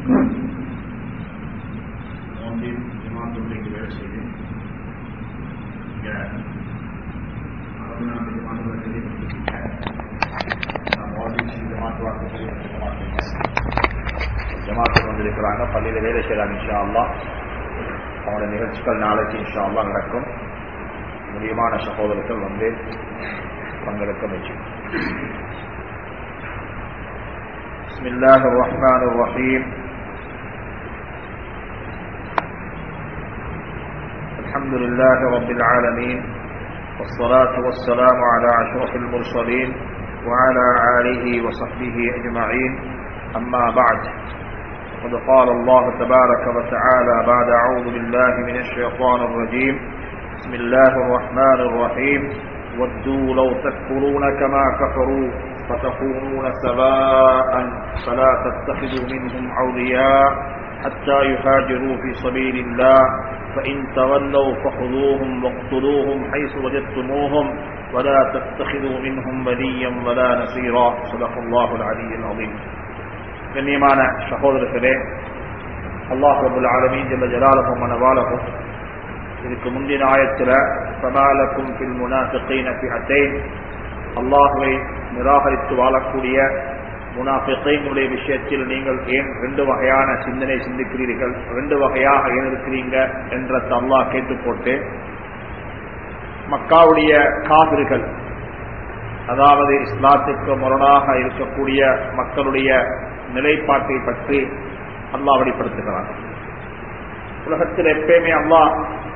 நோம்பின் ஜமாத்துடைய வேலை செய்து இங்கே அறுபது நான்கு ஜமாத்துகளை செய்திருக்கீங்க நான் மோல்டின் ஜமாத்து வாக்கு ஜமாத்து வந்திருக்கிறாங்க பள்ளியில் வேலை செய்யறாங்க இன்ஷா அல்லா அவங்களோட நிகழ்ச்சிகள் நாளைக்கு இன்ஷா அல்லா நடக்கும் முடியுமான சகோதரர்கள் வந்து பங்கெடுக்க முயற்சி بسم الله الرحمن الرحيم الحمد لله رب العالمين والصلاة والسلام على أشرف المرسلين وعلى آله وصحبه أجمعين أما بعد قد قال الله تبارك وتعالى بعد أعوذ بالله من الشيطان الرجيم بسم الله الرحمن الرحيم ودوا لو تكفرون كما كفروا فتكونون سواء فلا تتخذوا منهم أولياء حتى يهاجروا في سبيل الله فإن تولوا فخذوهم واقتلوهم حيث وجدتموهم ولا تتخذوا منهم وليا ولا نصيرا صدق الله العلي العظيم கண்ணியமான சகோதரர்களே அல்லாஹ் ரபுல் ஆலமீன் ஜல்ல ஜலாலஹும் மனவாலஹும் இதுக்கு முந்தின ஆயத்தில் சமாலக்கும் பில் முனாஃபிகீன ஃபிஅத்தைன் அல்லாஹ்வை நிராகரித்து வாழக்கூடிய முனாஃபிகைனுடைய விஷயத்தில் நீங்கள் ஏன் ரெண்டு வகையான சிந்தனை சிந்திக்கிறீர்கள் ரெண்டு வகையாக ஏன் இருக்கிறீங்க என்ற அல்லாஹ் கேட்டு போட்டு மக்காவுடைய காவிர்கள் அதாவது இஸ்லாத்துக்கு முரணாக இருக்கக்கூடிய மக்களுடைய நிலைப்பாட்டை பற்றி அல்லாஹ் வெளிப்படுத்துகிறார் உலகத்தில் எப்பயுமே அல்லாஹ்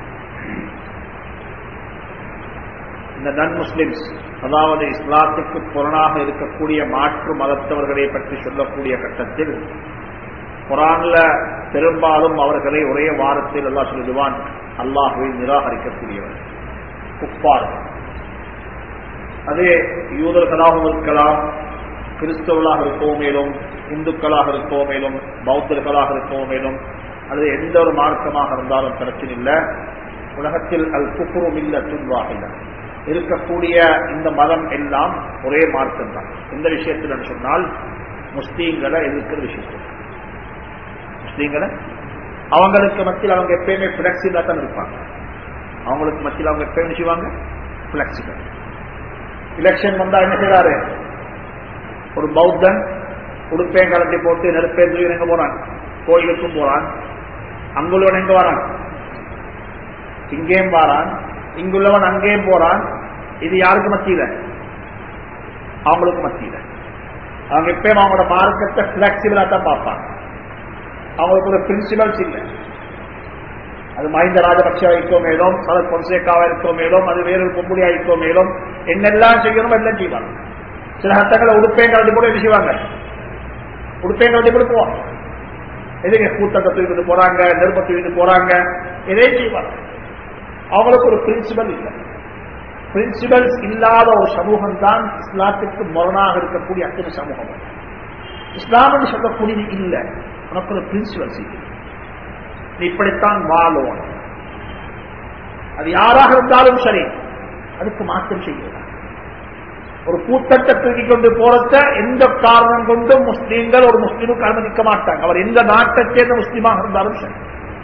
இந்த நன் முஸ்லிம்ஸ் அதாவது இஸ்லாத்துக்கு புறனாக இருக்கக்கூடிய மாற்று மதத்தவர்களை பற்றி சொல்லக்கூடிய கட்டத்தில் குரான்ல பெரும்பாலும் அவர்களை ஒரே வாரத்தில் அல்லாஹ் சொல்லுவான் அல்லாஹுவை நிராகரிக்கக்கூடியவர் குப்பார்கள் அது யூதர்களாகவும் இருக்கலாம் கிறிஸ்தவர்களாக இருக்கவும் மேலும் இந்துக்களாக இருக்கவும் மேலும் பௌத்தர்களாக இருக்கவும் மேலும் அது எந்த ஒரு மார்க்கமாக இருந்தாலும் பிரச்சனை இல்லை உலகத்தில் அல் குப்புரும் இல்ல துன்வாகில இருக்கக்கூடிய இந்த மதம் எல்லாம் ஒரே மார்க்கம் தான் எந்த விஷயத்தில் சொன்னால் முஸ்லீம்களை எதிர்க்கிற விஷயத்தில் முஸ்லீம்களை அவங்களுக்கு மத்தியில் அவங்க எப்பயுமே பிளெக்சிபிளா தான் இருப்பாங்க அவங்களுக்கு மத்தியில் அவங்க எப்பயுமே செய்வாங்க பிளெக்சிபிள் எலெக்ஷன் வந்தா என்ன செய்யறாரு ஒரு பௌத்தன் உடுப்பையும் கலட்டி போட்டு நெருப்பேன் தூக்கி எங்க போறான் கோயிலுக்கும் போறான் அங்குள்ளவன் எங்க வரான் இங்கேயும் வாரான் இங்குள்ளவன் அங்கேயும் போறான் இது யாருக்கு மத்தியில அவங்களுக்கு மத்தியில அவங்க எப்பயும் அவங்களோட மார்க்கத்தை பிளெக்சிபிளா தான் பார்ப்பாங்க அவங்களுக்கு ஒரு பிரின்சிபல்ஸ் இல்லை அது மஹிந்த ராஜபக்சா இருக்கோ மேலும் சரத் பொன்சேகாவா இருக்கோ மேலும் அது வேறு பொம்புடியா இருக்கோ மேலும் என்னெல்லாம் செய்யணும் எல்லாம் செய்வாங்க சில ஹத்தங்களை உடுப்பையும் கலந்து கூட என்ன செய்வாங்க உடுப்பையும் கலந்து கூட போவாங்க எதுங்க கூட்டத்தை தூக்கிட்டு போறாங்க நெருப்பை தூக்கிட்டு போறாங்க எதையும் செய்வாங்க அவங்களுக்கு ஒரு பிரின்சிபல் இல்லை பிரின்சிபல்ஸ் இல்லாத ஒரு சமூகம் தான் இஸ்லாத்துக்கு முரணாக இருக்கக்கூடிய அத்தனை சமூகம் இஸ்லாம் என்று சொல்லக்கூடியது இல்லை உனக்கு ஒரு பிரின்சிபல்ஸ் இல்லை நீ இப்படித்தான் வாழும் அது யாராக இருந்தாலும் சரி அதுக்கு மாற்றம் செய்யலாம் ஒரு கூட்டத்தை தூக்கி கொண்டு போறத எந்த காரணம் கொண்டும் முஸ்லீம்கள் ஒரு முஸ்லீமுக்கு அனுமதிக்க மாட்டாங்க அவர் எந்த நாட்டை சேர்ந்த முஸ்லீமாக இருந்தாலும் சரி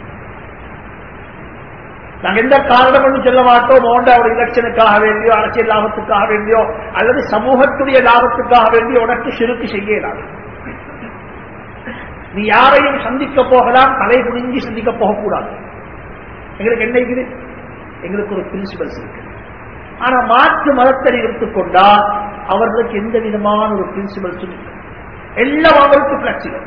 நாங்க எந்த காரணம் கொண்டு சொல்ல மாட்டோம் ஓண்ட ஒரு எலெக்ஷனுக்காக வேண்டியோ அரசியல் லாபத்துக்காக வேண்டியோ அல்லது சமூகத்துடைய லாபத்துக்காக வேண்டியோ உனக்கு சிறுக்கு செய்யலாது நீ யாரையும் சந்திக்க போகலாம் தலை குனிஞ்சி சந்திக்க போகக்கூடாது எங்களுக்கு என்ன இருக்குது எங்களுக்கு ஒரு பிரின்சிபல்ஸ் இருக்கு ஆனா மாற்று மதத்தை எடுத்துக்கொண்டா அவர்களுக்கு எந்த விதமான ஒரு பிரின்சிபல்ஸும் இல்லை எல்லாம் அவருக்கு பிளெக்சிபிள்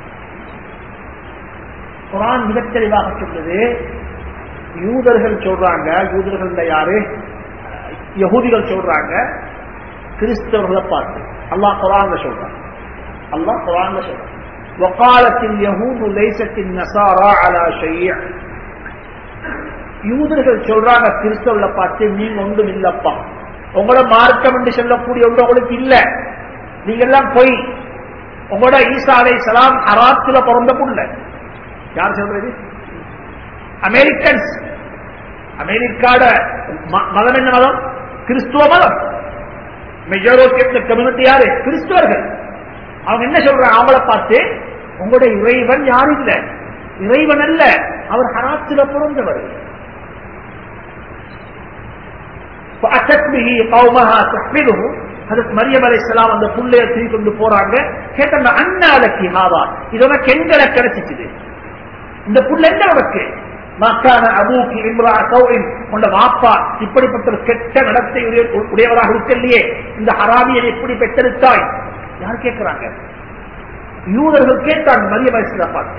குரான் மிக தெளிவாக சொல்றது யூதர்கள் சொல்றாங்க யூதர்கள் யாரு யகுதிகள் சொல்றாங்க கிறிஸ்தவர்களை பார்த்து அல்லாஹ் குரான்ல சொல்றாங்க அல்லாஹ் குரான்ல சொல்றாங்க وقالت اليهود ليست النصارى على شيء யூதர்கள் சொல்றாங்க கிறிஸ்தவர்களை பார்த்து நீங்க ஒன்றும் இல்லப்பா உங்களோட மார்க்கம் என்று சொல்லக்கூடிய ஒன்று உங்களுக்கு இல்ல நீங்க எல்லாம் போய் உங்களோட ஈசா அலை சலாம் அராத்துல பிறந்த புள்ள யார் சொல்றது அமெரிக்கன்ஸ் அமெரிக்காட மதம் என்ன மதம் கிறிஸ்துவ மதம் மெஜாரிட்டி ஆஃப் த கம்யூனிட்டி யாரு கிறிஸ்துவர்கள் அவங்க என்ன சொல்றாங்க அவங்கள பார்த்து உங்களுடைய இறைவன் யார் இல்ல இறைவன் அல்ல அவர் ஹராத்தில பிறந்தவர் மரியம் அலை இஸ்லாம் அந்த புள்ளைய தூக்கி கொண்டு போறாங்க கேட்ட அண்ணாலக்கி ஹாவா இது உனக்கு எங்களை கிடைச்சிச்சுது இந்த புள்ள என்ன உனக்கு மக்கான அபூக்கி இம்ரா கௌரின் உண்ட வாப்பா இப்படிப்பட்ட ஒரு கெட்ட நடத்தை உடையவராக இருக்கலையே இந்த ஹராமியை எப்படி பெற்றெடுத்தாய் யார் கேட்கிறாங்க யூதர்கள் கேட்டாங்க மரியம் அலை பார்த்து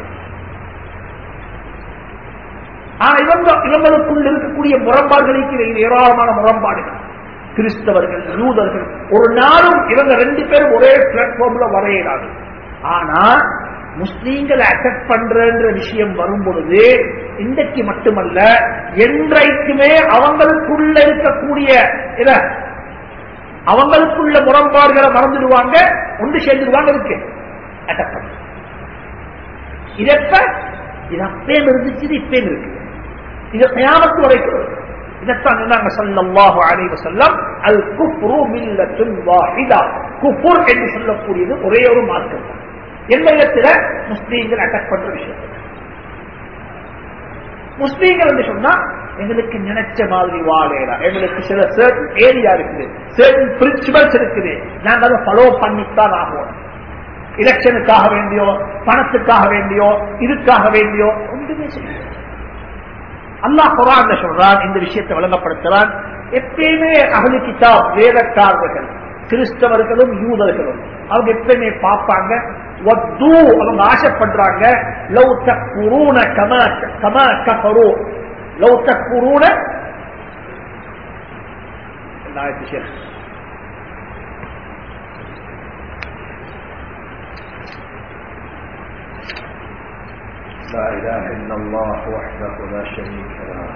ஆனா இவங்க இவங்களுக்குள் இருக்கக்கூடிய முரண்பாடுகளுக்கு ஏராளமான முரண்பாடுகள் கிறிஸ்தவர்கள் யூதர்கள் ஒரு நாளும் இவங்க ரெண்டு பேரும் ஒரே பிளாட்ஃபார்ம்ல வரையிடாது ஆனா முஸ்லீம்களை அட்டாக் பண்ற விஷயம் வரும் பொழுது இன்றைக்கு மட்டுமல்ல என்றைக்குமே அவங்களுக்குள்ள இருக்கக்கூடிய இத அவங்களுக்குள்ள முரண்பாடுகளை மறந்துடுவாங்க ஒன்று சேர்ந்துடுவாங்க இருக்கு அட்டாக் பண்ண இது எப்ப இது அப்பேம் இருந்துச்சு இப்பேம் இருக்கு இது கயாமத்து வரைக்கும் இதைத்தான் நாங்க சொல்லல்லாஹு அலைஹி வஸல்லம் அல் குஃப்ரு மில்லத்துன் வாஹிதா குஃபுர் என்று சொல்லக்கூடியது ஒரே ஒரு மார்க்கம் தான் எந்த இடத்துல முஸ்லீம்கள் அட்டாக் பண்ற விஷயம் முஸ்லீம்கள் என்று சொன்னா எங்களுக்கு நினைச்ச மாதிரி வாழலாம் எங்களுக்கு சில சர்டன் ஏரியா இருக்குது சர்டன் பிரின்சிபல்ஸ் இருக்குது நாங்க அதை ஃபாலோ பண்ணித்தான் ஆகணும் எலெக்ஷனுக்காக வேண்டியோ பணத்துக்காக வேண்டியோ இதுக்காக வேண்டியோ ஒன்றுமே செய்ய அல்லாஹ் குரான் சொல்றான் இந்த விஷயத்தை வழங்கப்படுத்துறான் எப்பயுமே அகலு கிதாப் வேதக்காரர்கள் கிறிஸ்தவர்களும் யூதர்களும் அவங்க எப்பயுமே பார்ப்பாங்க வத்து அவங்க ஆசைப்படுறாங்க லவ் தக்குரூன கம கம கஃபரு லவ் தக்குரூன விஷயம் لا إله إلا الله وحده لا شريك له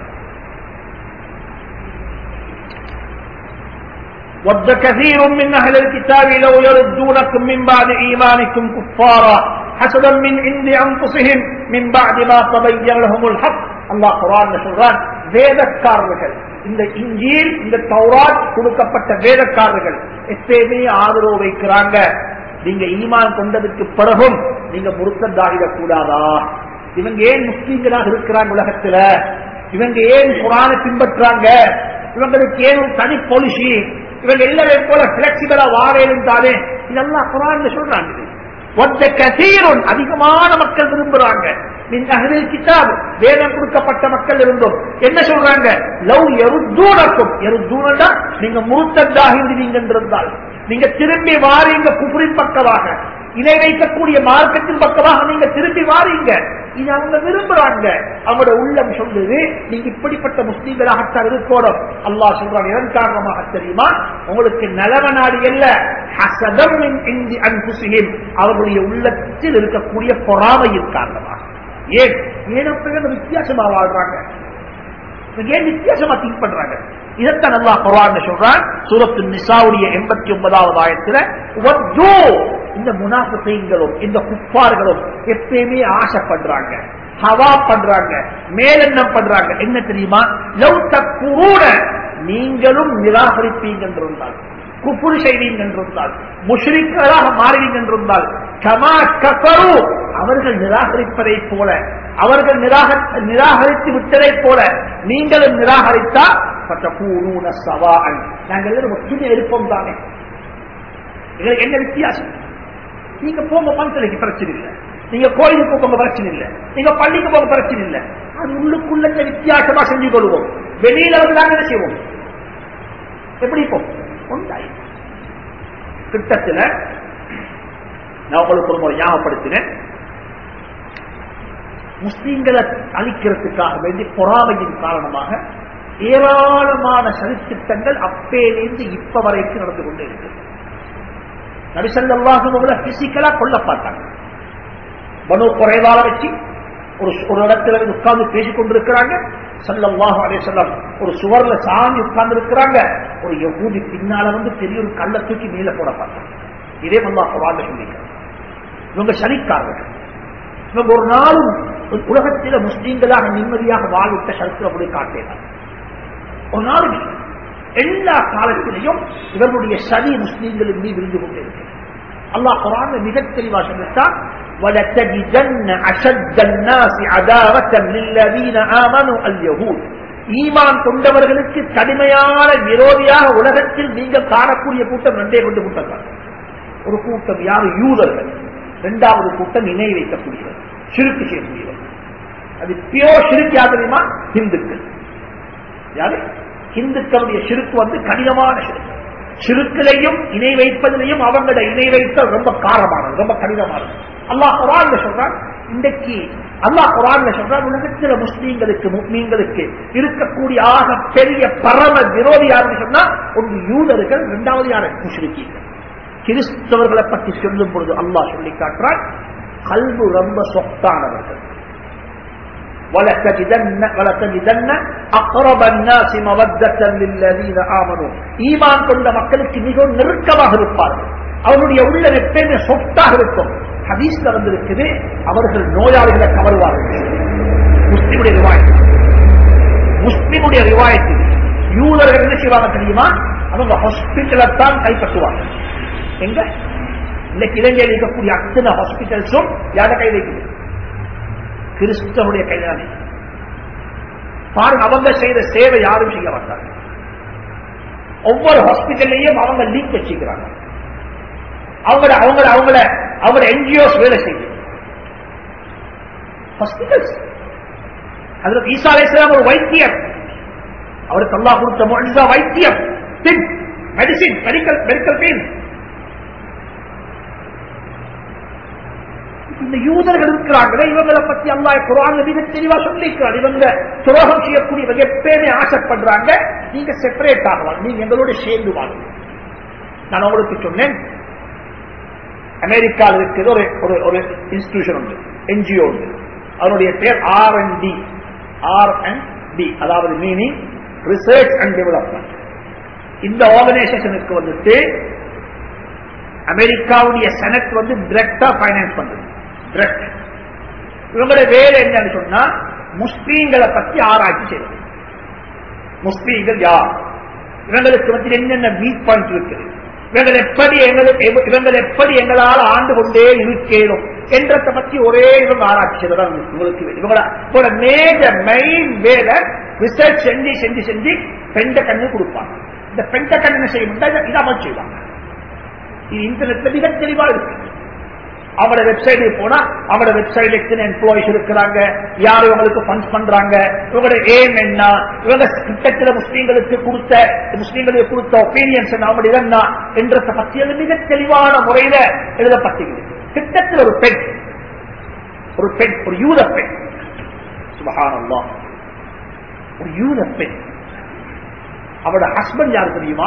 ود كثير من أهل الكتاب لو يردونكم من بعد إيمانكم كفارا حسدا من عند أنفسهم من بعد ما تبين لهم الحق الله قرآن சொல்றான் வேதக்காரர்கள் இந்த இஞ்சியில் இந்த தௌராத் கொடுக்கப்பட்ட வேதக்காரர்கள் எப்பயுமே ஆதரவு வைக்கிறாங்க நீங்க ஈமான் கொண்டதுக்கு பிறகும் நீங்க முருத்ததாகிடக் கூடாதா இவங்க ஏன் முஸ்லீம்களாக இருக்கிறாங்க உலகத்துல இவங்க ஏன் குரான பின்பற்றாங்க இவங்களுக்கு ஏன் ஒரு தனி பாலிசி இவங்க எல்லாரையும் போல பிளெக்சிபிளா வாழையிலும் இதெல்லாம் குரான் சொல்றாங்க ஒத்த கசீரன் அதிகமான மக்கள் விரும்புறாங்க கிதாப் வேதம் கொடுக்கப்பட்ட மக்கள் இருந்தோம் என்ன சொல்றாங்க லவ் எருத்தூனக்கும் எருத்தூனா நீங்க முருத்ததாக இருந்தீங்க என்றிருந்தால் நீங்க திரும்பி வாரீங்க குபுரின் பக்கமாக இணை வைக்கக்கூடிய மார்க்கத்தின் பக்கமாக நீங்க திரும்பி வாரீங்க இது அவங்க விரும்புறாங்க அவங்களோட உள்ளம் சொல்லுது நீங்க இப்படிப்பட்ட முஸ்லீம்களாகத்தான் இருக்கணும் அல்லாஹ் சொல்றாங்க இதன் காரணமாக தெரியுமா உங்களுக்கு நலவ நாடு அல்ல ஹசதம் இந்தி அன்புசியும் அவர்களுடைய உள்ளத்தில் இருக்கக்கூடிய பொறாமையின் காரணமாக ஏன் ஏன் வித்தியாசமா வாழ்றாங்க ஏன் வித்தியாசமா திங்க் பண்றாங்க இதைத்தான் நல்லா குரான் சொல்றான் சூரத்து நிசாவுடைய எண்பத்தி ஒன்பதாவது ஆயத்துல இந்த முனாஃபிகளும் இந்த குப்பார்களும் எப்பயுமே ஆசைப்படுறாங்க ஹவா பண்றாங்க மேலெண்ணம் பண்றாங்க என்ன தெரியுமா லவ் தக்குரூன நீங்களும் நிராகரிப்பீங்க என்றிருந்தால் குப்புரு செய்வீங்க என்றிருந்தால் முஷ்ரிக்களாக மாறுவீங்க என்றிருந்தால் கமா கபரு அவர்கள் நிராகரிப்பதை போல அவர்கள் நிராகரித்து விட்டதை போல நீங்களும் நிராகரித்தா சவான் நாங்கள் எல்லாரும் ஒற்றுமை இருப்போம் தானே எங்களுக்கு என்ன வித்தியாசம் நீங்க போங்க மனசுலைக்கு பிரச்சனை இல்லை நீங்க கோயிலுக்கு போங்க பிரச்சனை இல்லை நீங்க பள்ளிக்கு போக பிரச்சனை இல்லை அது உள்ளுக்குள்ள வித்தியாசமா செஞ்சு கொள்வோம் வெளியில வந்து நாங்க என்ன செய்வோம் எப்படி இப்போ உண்டாய் திட்டத்துல நான் உங்களுக்கு ஒரு முறை ஞாபகப்படுத்தினேன் முஸ்லீம்களை அழிக்கிறதுக்காக வேண்டி பொறாமையின் காரணமாக ஏராளமான சதித்திட்டங்கள் அப்பேலேருந்து இப்ப வரைக்கும் நடந்து கொண்டே இருக்கு நபிசல்லாக பிசிக்கலா கொல்ல பார்த்தாங்க மனு குறைவால வச்சு ஒரு ஒரு இடத்துல உட்கார்ந்து பேசிக் கொண்டிருக்கிறாங்க சல்லல்லாஹு அலே சொல்லம் ஒரு சுவர்ல சாமி உட்கார்ந்து இருக்கிறாங்க ஒரு யகூதி பின்னால வந்து பெரிய ஒரு கல்லை தூக்கி மேல போட பார்த்தாங்க இதே மல்லா வாழ்ந்து சொல்லிக்கிறாங்க இவங்க சனிக்காரர்கள் இவங்க ஒரு நாளும் உலகத்தில முஸ்லீம்களாக நிம்மதியாக வாழ்விட்ட சரித்திரப்படி காட்டேன் ஒரு நாளும் எல்லா காலத்திலையும் இவர்களுடைய சதி முஸ்லீம்களின் மீது இருந்து கொண்டே இருக்கு அல்லாஹ் குரான் மிக தெளிவா சொல்லிட்டான் وَلَتَجِدَنَّ أَشَدَّ النَّاسِ عَدَاوَةً لِلَّذِينَ آمَنُوا الْيَهُودُ ஈமான் கொண்டவர்களுக்கு கடுமையான விரோதியாக உலகத்தில் நீங்கள் காணக்கூடிய கூட்டம் ரெண்டே கொண்டு கூட்டம் தான் ஒரு கூட்டம் யார் யூதர்கள் இரண்டாவது கூட்டம் இணை வைக்கக்கூடியவர் சிறுக்கு செய்யக்கூடியவர் அது பியோர் சிறுக்கு யார் தெரியுமா ஹிந்துக்கள் யாரு ஹிந்துக்களுடைய சிறுக்கு வந்து கடினமான சிறுக்கு சிறுக்கிலையும் இணை வைப்பதிலையும் அவங்களோட இணை வைத்தல் ரொம்ப காரமானது ரொம்ப கடினமானது அல்லாஹ் குரான்ல சொல்றான் இன்றைக்கு அல்லாஹ் குரான்ல சொல்றான் உலகத்தில் முஸ்லீம்களுக்கு முஸ்லீம்களுக்கு இருக்கக்கூடிய ஆக பெரிய பரம விரோதி யாருன்னு சொன்னா ஒன்று யூதர்கள் இரண்டாவது யாரு முஸ்லிக்கீர்கள் கிறிஸ்தவர்களை பற்றி சொல்லும் பொழுது அல்லாஹ் சொல்லி காட்டுறான் கல்வு ரொம்ப சொத்தானவர்கள் ولتجدن ولتجدن اقرب الناس موده للذين امنوا ஈமான் கொண்ட மக்களுக்கு மிகவும் நெருக்கமாக இருப்பார்கள் அவருடைய உள்ள எப்பயுமே சொத்தாக இருக்கும் ஹதீஸ்ல வந்திருக்குது அவர்கள் நோயாளிகளை கவருவார்கள் முஸ்லிமுடைய ரிவாயத்து முஸ்லிமுடைய ரிவாயத்து யூதர்கள் என்ன செய்வாங்க தெரியுமா அவங்க ஹாஸ்பிட்டலை தான் கைப்பற்றுவாங்க எங்க இன்னைக்கு இலங்கையில் இருக்கக்கூடிய அத்தனை ஹாஸ்பிட்டல்ஸும் யார கையில் இருக்குது கிறிஸ்தவனுடைய கைதானே பாருங்க அவங்க செய்த சேவை யாரும் செய்ய மாட்டாங்க ஒவ்வொரு ஹாஸ்பிட்டல்லையும் அவங்க லீக் வச்சுக்கிறாங்க அவங்கள அவங்கள அவங்கள அவங்கள என்ஜிஓஸ் வேலை செய்யுது ஹாஸ்பிட்டல்ஸ் அதுல ஈசா அலைஹிஸ்ஸலாம் ஒரு வைத்தியர் அவருக்கு அல்லாஹ் கொடுத்த முழுசா வைத்தியம் பின் மெடிசின் மெடிக்கல் மெடிக்கல் பின் இந்த யூதர்கள் இருக்கிறாங்களே இவங்களை பத்தி அல்லாஹ் குரான் மிக தெளிவா சொல்லியிருக்கிறார் இவங்க துரோகம் செய்யக்கூடியவங்க எப்பயுமே ஆசைப்படுறாங்க நீங்க செப்பரேட் ஆகலாம் நீங்க எங்களோட சேர்ந்து வாங்க நான் உங்களுக்கு சொன்னேன் அமெரிக்காவில் இருக்கிற ஒரு ஒரு ஒரு இன்ஸ்டிடியூஷன் உண்டு என்ஜிஓ உண்டு அதனுடைய பேர் R and D R and D அதாவது மீனிங் ரிசர்ச் அண்ட் டெவலப்மெண்ட் இந்த ஆர்கனைசேஷனுக்கு வந்துட்டு அமெரிக்காவுடைய செனட் வந்து டிரெக்டா பைனான்ஸ் பண்றது டிரெக்ட் இவங்களுடைய வேலை என்னன்னு சொன்னா முஸ்லீம்களை பத்தி ஆராய்ச்சி செய்வது முஸ்லீம்கள் யார் இவங்களுக்கு வந்து என்னென்ன வீக் பாயிண்ட் இருக்குது இவங்கள் எப்படி எங்களுக்கு இவங்கள் எப்படி எங்களால் ஆண்டு கொண்டே இருக்கேனும் என்றதை பற்றி ஒரே இவங்க ஆராய்ச்சி செய்வதான் உங்களுக்கு இவங்களோட மேஜர் மெயின் வேலை ரிசர்ச் செஞ்சு செஞ்சு செஞ்சு பெண்ட கண்ணு கொடுப்பாங்க இந்த பெண்ட கண்ணு என்ன செய்ய முடியாது இதை அமல் செய்வாங்க இது இன்டர்நெட்ல மிக தெளிவா இருக்கு அவட வெப்சைட்டுக்கு போனா அவட வெப்சைட்ல எத்தனை எம்ப்ளாயிஸ் இருக்கிறாங்க யார் இவங்களுக்கு ஃபண்ட்ஸ் பண்றாங்க இவங்களோட எய்ம் என்ன இவங்க கிட்டத்தில் முஸ்லீம்களுக்கு கொடுத்த முஸ்லீம்களுக்கு கொடுத்த ஒப்பீனியன்ஸ் என்ன அவங்களுடைய என்ன என்றதை பற்றி அது மிக தெளிவான முறையில எழுதப்பட்டிருக்கு கிட்டத்தில் ஒரு பெண் ஒரு பெண் ஒரு யூத பெண் சுபகானல்லா ஒரு யூத பெண் அவரோட ஹஸ்பண்ட் யார் தெரியுமா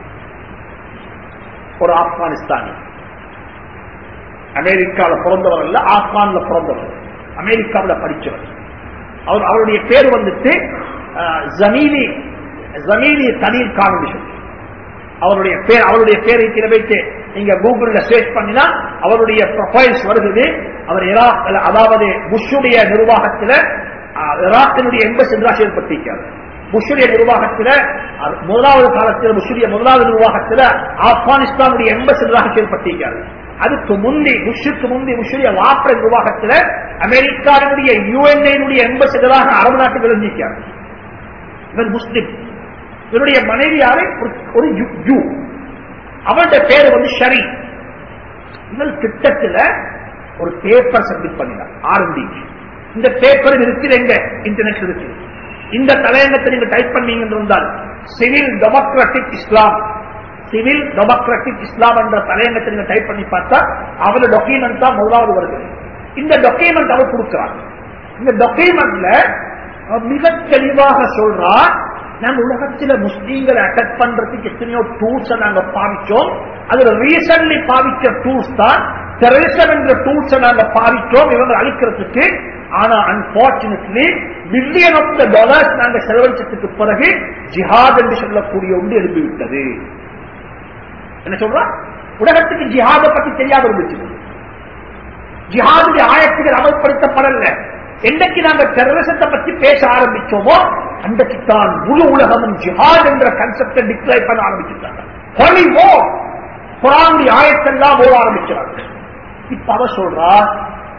ஒரு ஆப்கானிஸ்தானி அமெரிக்காவில் பிறந்தவர் அல்ல ஆப்கான்ல பிறந்தவர் அமெரிக்காவில் படிச்சவர் அவர் அவருடைய பேர் வந்துட்டு ஜமீலி ஜமீலி தனீர் கான் அவருடைய பேர் அவருடைய பேரை வைத்து நீங்க கூகுள்ல சர்ச் பண்ணினா அவருடைய ப்ரொஃபைல்ஸ் வருகிறது அவர் ஈராக் அதாவது புஷுடைய நிர்வாகத்தில் ஈராக்கினுடைய எம்பசி செயல்பட்டிருக்கிறார் புஷுடைய நிர்வாகத்தில் முதலாவது காலத்தில் புஷுடைய முதலாவது நிர்வாகத்தில் ஆப்கானிஸ்தானுடைய எம்பசிடராக செயல்பட்டிருக்கிறார் அதுக்கு முந்தி புஷுக்கு முந்தி புஷுடைய வாப்ப நிர்வாகத்தில் அமெரிக்காவினுடைய யுஎன்ஏனுடைய எம்பசிடராக அரபு நாட்டுக்கு விளங்கிக்கிறார் இவர் முஸ்லிம் இவருடைய மனைவி யாரை ஒரு யூ அவருடைய பேர் வந்து ஷரி இவர் திட்டத்தில் ஒரு பேப்பர் சப்மிட் பண்ணினார் ஆர்என்டி இந்த பேப்பர் இருக்குது எங்க இன்டர்நெட் இருக்கு இந்த தலையங்கத்தை நீங்க டைப் பண்ணீங்க இருந்தால் civil democratic Islam civil democratic Islam என்ற தலையங்கத்தை நீங்க டைப் பண்ணி பார்த்தா அவரோட டாக்குமெண்ட் தான் முதலாவது வருகிறது இந்த டாக்குமெண்ட் அவர் கொடுக்கிறார் இந்த டாக்குமெண்ட்ல மிக தெளிவாக சொல்றா நாங்க உலகத்தில் முஸ்லீம்களை அட்டாக் பண்றதுக்கு எத்தனையோ டூல்ஸ் நாங்க பாவிச்சோம் அதுல ரீசன்ட்லி பாவிச்ச டூல்ஸ் தான் டெரரிசம் என்ற டூல்ஸ் நாங்க பாவிச்சோம் இவங்க அழிக்கிறதுக்கு ஆனா unfortunately billion of the dollars நாங்க செலவழிச்சதுக்கு பிறகு ஜிஹாத் என்று சொல்லக்கூடிய ஒன்று எழுப்பிவிட்டது என்ன சொல்றா உலகத்துக்கு ஜிஹாத பத்தி தெரியாத இருந்துச்சு ஜிஹாதுடைய ஆயத்துகள் அமல்படுத்தப்படல என்னைக்கு நாங்க டெரரிசத்தை பத்தி பேச ஆரம்பிச்சோமோ அன்றைக்கு தான் முழு உலகமும் ஜிஹாத் என்ற கன்செப்டை டிக்ளைர் பண்ண ஆரம்பிச்சிருக்காங்க ஹொலி ஓ குரானுடைய ஆயத்தெல்லாம் ஓட ஆரம்பிச்சாங்க இப்ப அவ சொல்றா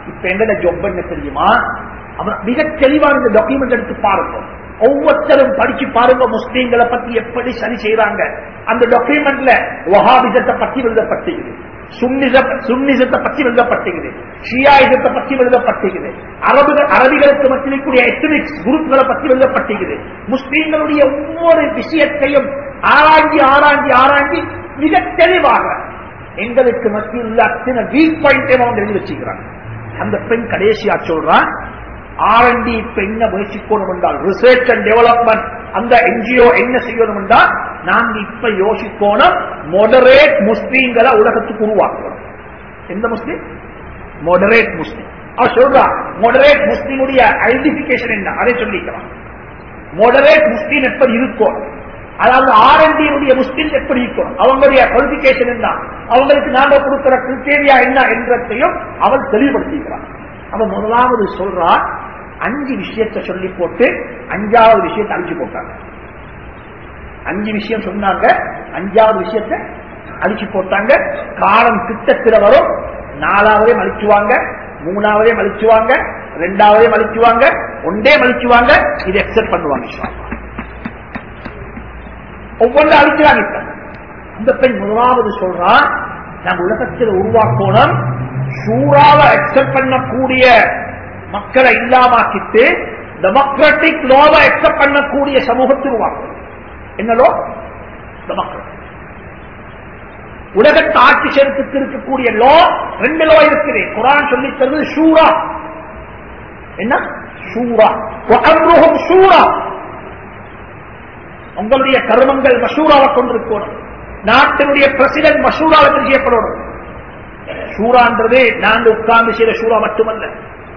இப்ப எங்கட ஜொப் என்ன தெரியுமா அவர் மிக தெளிவான இந்த டாக்குமெண்ட் எடுத்து பாருங்க ஒவ்வொருத்தரும் படிச்சு பாருங்க முஸ்லீம்களை பத்தி எப்படி சரி செய்யறாங்க அந்த டாக்குமெண்ட்ல வஹாபிசத்தை பத்தி எழுதப்பட்டிருக்குது சுன்னிச- சுன்னிசத்தை பத்தி எழுதப்பட்டிருக்குது ஷியாயிசத்தை பத்தி எழுதப்பட்டிருக்குது அரபுகள் அரபிகளுக்கு மத்தியில் கூடிய எத்தனிக்ஸ் குரூப்களை பத்தி எழுதப்பட்டிருக்குது முஸ்லீம்களுடைய ஒவ்வொரு விஷயத்தையும் ஆராய்ச்சி ஆராய்ச்சி ஆராய்ச்சி மிக தெளிவாக எங்களுக்கு மத்தியில் உள்ள அத்தனை வீக் பாயிண்டையும் அவங்க எழுதி வச்சுக்கிறாங்க அந்த பெண் கடைசியா சொல்றான் ஆர்என்டி இப்ப என்ன முயற்சிக்கணும் என்றால் ரிசர்ச் அண்ட் டெவலப்மெண்ட் அந்த என்ஜிஓ என்ன செய்யணும் என்றால் நாங்க இப்ப யோசிக்கணும் மொடரேட் முஸ்லீம்களை உலகத்துக்கு உருவாக்கணும் எந்த முஸ்லீம் மொடரேட் முஸ்லீம் அவர் சொல்றா மொடரேட் முஸ்லீமுடைய ஐடென்டிபிகேஷன் என்ன அதை சொல்லிக்கலாம் மொடரேட் முஸ்லீம் எப்படி இருக்கும் அதாவது ஆர்என்டியுடைய முஸ்லீம் எப்படி இருக்கும் அவங்களுடைய குவாலிபிகேஷன் என்ன அவங்களுக்கு நாங்க கொடுக்கிற கிரிட்டேரியா என்ன என்றதையும் அவள் தெளிவுபடுத்திக்கிறான் அவன் முதலாவது சொல்றா அஞ்சு விஷயத்தை சொல்லி போட்டு அஞ்சாவது விஷயத்தை அழிச்சு போட்டாங்க அஞ்சு விஷயம் சொன்னாங்க அஞ்சாவது விஷயத்தை அழிச்சு போட்டாங்க காலம் கிட்டத்தில் வரும் நாலாவதே மலிச்சுவாங்க மூணாவதே மலிச்சுவாங்க ரெண்டாவதே மலிச்சுவாங்க ஒன்றே மலிச்சுவாங்க இதை அக்செப்ட் பண்ணுவாங்க இன்ஷா அல்லாஹ். ஒவ்வொன்றும் அழிச்சுவாங்க இப்ப. அந்த பெண் முதலாவது சொல்றா நாங்க உலகத்தில் உருவாக்கணும் சூறாவை அக்செப்ட் பண்ணக்கூடிய மக்களை இல்லாமாக்கிட்டு டெமோக்ராட்டிக் லோவை அக்செப்ட் பண்ணக்கூடிய சமூகத்தை உருவாக்கணும் என்ன லோ டெமோக்ராட்டிக் உலகத்து ஆட்சி சேர்த்துக்கு இருக்கக்கூடிய லோ ரெண்டு லோ இருக்குது குரான் சொல்லி தருவது ஷூரா என்ன ஷூரா வஅம்ருஹும் ஷூரா உங்களுடைய கர்மங்கள் மஷூராவை கொண்டிருக்கணும் நாட்டினுடைய பிரசிடன்ட் மஷூராவில் செய்யப்படணும் ஷூரான்றது நாங்க உட்கார்ந்து செய்யற ஷூரா மட்டுமல்ல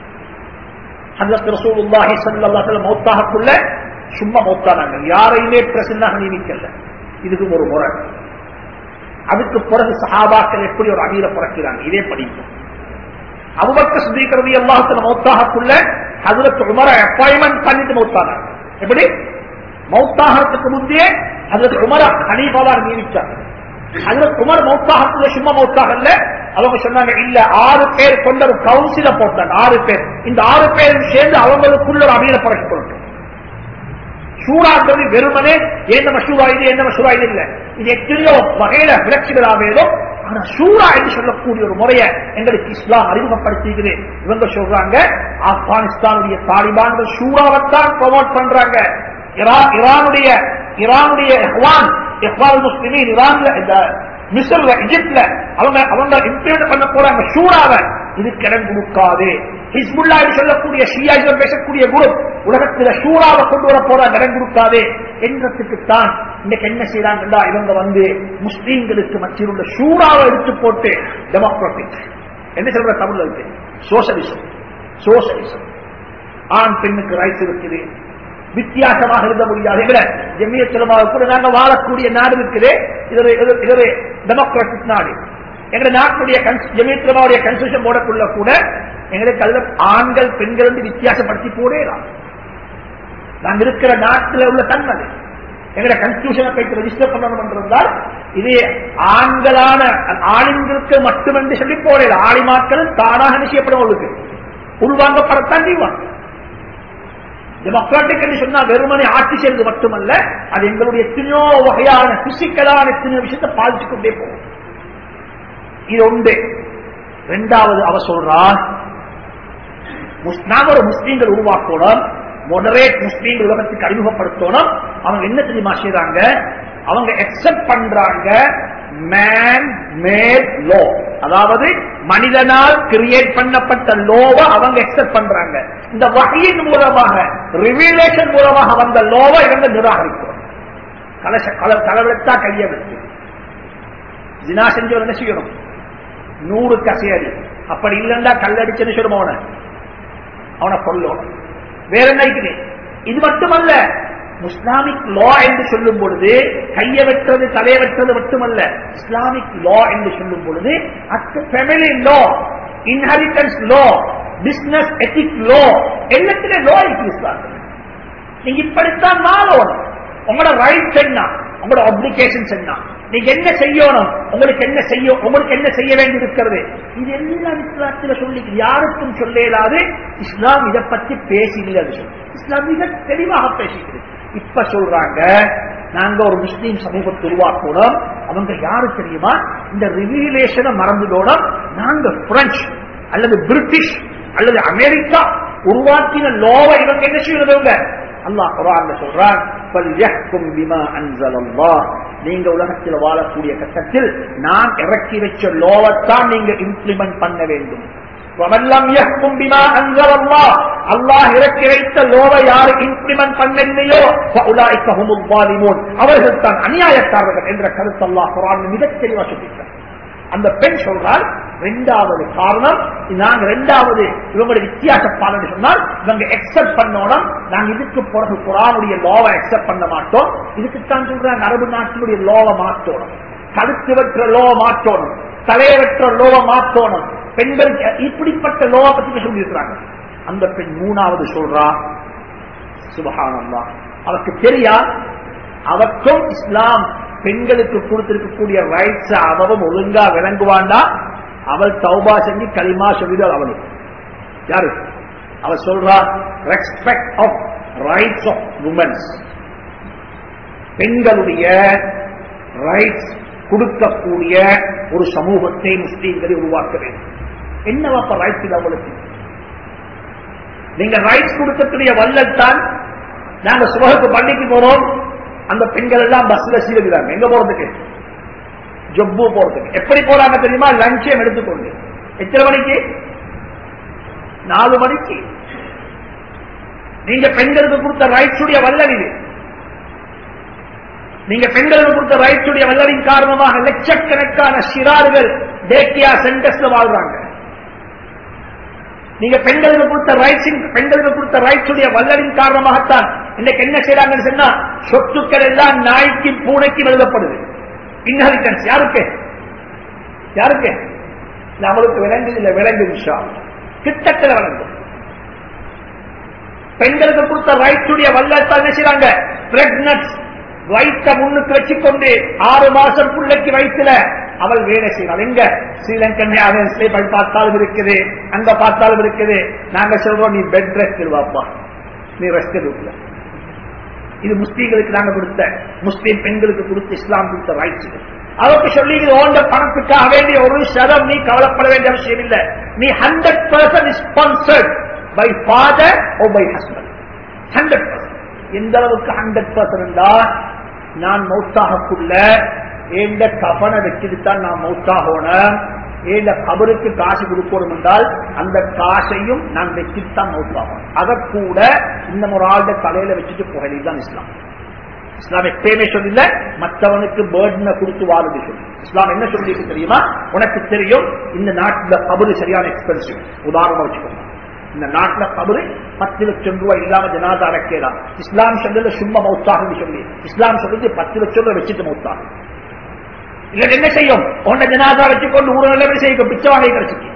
ஹஜரத் ரசூலுல்லாஹி ஸல்லல்லாஹு அலைஹி வஸல்லம் மௌத்தாகக்குள்ள சும்மா மௌத்தானாங்க யாரையுமே பிரசிடண்டாக நியமிக்கல இதுக்கு ஒரு முறை அதுக்கு பிறகு சஹாபாக்கள் எப்படி ஒரு அமீரை பிறக்கிறாங்க இதே படிக்கும் அபுபக்கர் சித்திக் ரவி அல்லாஹத்துல மௌத்தாகக்குள்ள ஹஜரத் உமரை அப்பாயின்மெண்ட் பண்ணிட்டு மௌத்தானாங்க எப்படி மௌத்தாகத்துக்கு முந்தைய ஹஜரத் உமர ஹனீஃபாவார் நியமிச்சாங்க ஹஜரத் உமர் மௌத்தாகத்துல சும்மா மௌத்தாகல்ல அவங்க சொன்னாங்க இல்ல ஆறு பேர் கொண்ட ஒரு கவுன்சில போட்டாங்க ஆறு பேர் இந்த ஆறு பேரும் சேர்ந்து அவங்களுக்குள்ள ஒரு அமீரை பிறக்கி கொடுத்தோம் சூறான்றது வெறுமனே என்ன மசூரா இது என்ன மசூரா இது இல்ல இது எத்தனையோ வகையில விளக்குகளா வேணும் ஆனா சூரா என்று சொல்லக்கூடிய ஒரு முறைய எங்களுக்கு இஸ்லாம் அறிமுகப்படுத்திக்குது இவங்க சொல்றாங்க ஆப்கானிஸ்தானுடைய தாலிபான்கள் சூறாவைத்தான் ப்ரொமோட் பண்றாங்க ஈரா- ஈரானுடைய ஈரானுடைய இஹ்வான் இஹ்வான் முஸ்லிமின் ஈரான்ல இந்த மிஸ்ர்ல இஜிப்ட்ல அவங்க அவங்க இம்ப்ளிமெண்ட் பண்ண போறாங்க சூறாவை இதுக்கு இடம் கொடுக்காது ஹிஸ்புல்லா என்று சொல்லக்கூடிய ஷியாயிசம் பேசக்கூடிய குரு உலகத்துல சூறாவை கொண்டு வர போற இடம் கொடுக்காது என்றதுக்குத்தான் இன்னைக்கு என்ன செய்யறாங்கடா இவங்க வந்து முஸ்லீம்களுக்கு மத்தியில் உள்ள சூறாவை எடுத்து போட்டு டெமோக்ராட்டிக் என்ன சொல்ற தமிழ்ல இருக்கு சோசலிசம் சோசலிசம் ஆண் பெண்ணுக்கு ரைட்ஸ் இருக்குது வித்தியாசமாக இருக்க முடியாது எங்களை ஜெமியத்திலமாக கூட நாங்க வாழக்கூடிய நாடு இருக்குது இது ஒரு- இது ஒரு- இது ஒரு டெமோக்ராட்டிக் நாடு எங்க நாட்டுடைய ஜெமியத்திலமாவுடைய கன்ஸ்டியூஷன் போடக்குள்ள கூட எங்களுக்கு அதுல ஆண்கள் பெண்கள் வந்து வித்தியாசப்படுத்தி போடலாம் நாங்க இருக்கிற நாட்டில் உள்ள தன்மை அது. எங்களை கன்ஸ்டியூஷனை போயிட்டு ரெஜிஸ்டர் பண்ணணும் என்றிருந்தால் இது ஆண்களான ஆளுங்களுக்கு மட்டுமென்று சொல்லி போடல ஆளிமாக்கள் தானாக நிச்சயப்படுவதற்கு உள்வாங்கப்படத்தான் செய்வாங்க டெமோக்ராட்டிக் என்று சொன்னா வெறுமனே ஆட்சி செய்வது மட்டுமல்ல அது எங்களுடைய எத்தனையோ வகையான பிசிக்கலான எத்தனையோ விஷயத்தை பாதிச்சு கொண்டே போகும் இது உண்டு ரெண்டாவது அவ சொல்றா முஸ்- நாம ஒரு முஸ்லீம்கள் உருவாக்கணும் மொடரேட் முஸ்லீம்கள் உலகத்துக்கு அறிமுகப்படுத்தணும் அவங்க என்ன தெரியுமா செய்றாங்க அவங்க எக்ஸெப்ட் பண்றாங்க மேன் மேட் லோ அதாவது மனிதனால் கிரியேட் பண்ணப்பட்ட லோவை அவங்க எக்ஸெப்ட் பண்றாங்க இந்த வகையின் மூலமாக ரிவிலேஷன் மூலமாக வந்த லோவை இவங்க நிராகரிக்கிறோம் கலச கல கலவெடுத்தா கையை வச்சு ஜினா செஞ்சவர் என்ன செய்யணும் நூறு கசையடி அப்படி இல்லைன்னா கல்லடிச்சுன்னு சொல்லுவோம் அவனை அவனை கொல்லணும் வேற என்ன இருக்குது இது மட்டுமல்ல இஸ்லாமிக் லா என்று சொல்லும் பொழுது கையை வெட்டுறது தலையை வெட்டுறது மட்டுமல்ல இஸ்லாமிக் லா என்று சொல்லும் பொழுது at family law inheritance law business ethic law எல்லாத்திலே லா இருக்கு இஸ்லாத்தில் நீங்க இப்படித்தான் மாறணும் உங்களோட ரைட்ஸ் என்ன உங்களோட அப்ளிகேஷன்ஸ் என்ன நீங்க என்ன செய்யணும் உங்களுக்கு என்ன செய்ய உங்களுக்கு என்ன செய்ய வேண்டி இருக்கிறது இது எல்லாம் இஸ்லாத்துல சொல்லி யாருக்கும் சொல்ல இயலாது இஸ்லாம் இதை பத்தி பேசிஇல்லை அது சொல்லு இஸ்லாம் மிக தெளிவாக பேசிக்கிறது இப்ப சொல்றாங்க நாங்க ஒரு முஸ்லீம் சமூகத்தை உருவாக்கணும் அவங்க யாரு தெரியுமா இந்த ரிவிலேஷனை மறந்துடணும் நாங்க பிரெஞ்சு அல்லது பிரிட்டிஷ் அல்லது அமெரிக்கா உருவாக்கின லோவை இவங்க என்ன செய்யறவங்க அல்லாஹ் குரான்ல சொல்றான் "ஃபல்யஹ்கும் பிமா அன்ஸலல்லாஹ்." நீங்க உலகத்தில் வாழக்கூடிய கட்டத்தில் நான் இறக்கி வச்ச லோவத்தான் நீங்க இம்ப்ளிமெண்ட் பண்ண வேண்டும் வமல்லம் யஹ்கும் பிமா அன்ஸலல்லாஹ் அல்லாஹ் இறக்கி வைத்த லோவை யாரு இம்ப்ளிமெண்ட் பண்ணலையோ ஃபஉலாயிக ஹுமுல் ஸாலிமூன் அவர்கள் தான் அநியாயக்காரர்கள் என்ற கருத்து அல்லாஹ் குரான் மிக தெளிவா சொல்லியிருக்கிறார் அந்த பெண் சொல்றால் ரெண்டாவது காரணம் நாங்க ரெண்டாவது இவங்களுடைய வித்தியாசப்பாடு சொன்னால் இவங்க எக்ஸப்ட் பண்ணோம் நாங்க இதுக்கு பிறகு குரானுடைய லோவை எக்ஸப்ட் பண்ண மாட்டோம் இதுக்குத்தான் சொல்றாங்க அரபு நாட்டினுடைய லோவை மாற்றணும் கழுத்து வெற்ற லோவை மாற்றணும் தலையவற்ற லோவை மாற்றணும் பெண்களுக்கு இப்படிப்பட்ட லோவை பத்தி சொல்லியிருக்கிறாங்க அந்த பெண் மூணாவது சொல்றா சுபஹானல்லா அவருக்கு தெரியா அவருக்கும் இஸ்லாம் பெண்களுக்கு கொடுத்திருக்கக்கூடிய ரைட்ஸ் அவவும் ஒழுங்கா விளங்குவாண்டா அவள் தௌபா செஞ்சு களிமா சொல்லிடுவாள் அவளுக்கு யாரு அவள் சொல்றா respect of rights of womens பெண்களுடைய ரைட்ஸ் கொடுக்கக்கூடிய ஒரு சமூகத்தை முஸ்லீம்களை உருவாக்க வேண்டும் என்னவாப்ப ரைட்ஸ் இல்லை அவளுக்கு நீங்க ரைட்ஸ் கொடுக்கக்கூடிய வல்லத்தான் நாங்க சுபகுக்கு பள்ளிக்கு போறோம் அந்த பெண்கள் எல்லாம் பஸ்ல சீருகிறாங்க எங்க போறதுக்கு ஜொப்பு போறதுக்கு எப்படி போறாங்க தெரியுமா லஞ்சம் எடுத்துக்கொண்டு எத்தனை மணிக்கு நாலு மணிக்கு நீங்க பெண்களுக்கு கொடுத்த ரைட்ஸ் உடைய வல்லல் இது நீங்க பெண்களுக்கு கொடுத்த ரைட்ஸ் உடைய வல்லலின் காரணமாக லட்சக்கணக்கான சிறார்கள் டேக்கியா சென்டர்ஸ்ல வாழ்றாங்க நீங்க பெண்களுக்கு கொடுத்த ரைட்ஸ் பெண்களுக்கு கொடுத்த ரைட்ஸ் உடைய வல்லலின் காரணமாகத்தான் இன்னைக்கு என்ன செய்யறாங்கன்னு சொன்னா சொத்துக்கள் எல்லாம் நாய்க்கு பூனைக்கு எழுதப்படுது இன்ஹெரிட்டன்ஸ் யாருக்கு யாருக்கு நம்மளுக்கு விளங்கு இல்ல விளங்கு விஷயம் கிட்டத்தில் விளங்கும் பெண்களுக்கு கொடுத்த ரைட்ஸ் உடைய வல்லத்தான் என்ன செய்யறாங்க பிரெக்னன்ஸ் வயிற்ற முன்னுக்கு வச்சுக்கொண்டு ஆறு மாசம் பிள்ளைக்கு வயிற்றுல அவள் வேலை செய்யறாள் எங்க ஸ்ரீலங்கன் ஏர்லைன்ஸ்ல பார்த்தாலும் இருக்குது அங்க பார்த்தாலும் இருக்குது நாங்க சொல்றோம் நீ பெட் ரெஸ்ட் வாப்பா நீ ரெஸ்ட் எடுக்கல இது முஸ்லீம்களுக்கு நாங்க கொடுத்த முஸ்லீம் பெண்களுக்கு கொடுத்த இஸ்லாம் கொடுத்த ரைட்ஸ் அவருக்கு சொல்லி ஓண்ட பணத்துக்காக வேண்டிய ஒரு சதம் நீ கவலைப்பட வேண்டிய அவசியம் இல்லை நீ hundred percent sponsored by father o by husband hundred percent எந்த அளவுக்கு ஹண்ட்ரட் பர்சன்ட் நான் மௌத்தாகக்குள்ள எந்த கபனை வச்சுட்டு தான் நான் மௌத்தாகணும் ஏந்த கபருக்கு காசு கொடுக்கணும் என்றால் அந்த காசையும் நான் வச்சுட்டு தான் மௌத்தாகும் அதை கூட இந்த ஒரு ஆளுடைய தலையில வச்சுட்டு புகழி தான் இஸ்லாம் இஸ்லாம் எப்பயுமே சொல்லல மற்றவனுக்கு பேர்டனை கொடுத்து வாழுது சொல்லி இஸ்லாம் என்ன சொல்லிருக்கு தெரியுமா உனக்கு தெரியும் இந்த நாட்டுல கபரு சரியான எக்ஸ்பென்சிவ் உதாரணம் வச்சுக்கோங்க இந்த நாட்டுல கபரு பத்து லட்சம் ரூபாய் இல்லாம ஜனாதா அடக்கலாம் இஸ்லாம் சொல்றது சும்மா மௌத்தாகும் சொல்லி இஸ்லாம் சொல்றது பத்து லட்சம் ரூபாய் வச்சுட்டு மௌத்தாகும் இல்ல என்ன செய்யும் உன்னை ஜனாதா வச்சுக்கொண்டு ஊர் நிலைமை செய்ய பிச்சை வாங்கி கிடைச்சிக்கு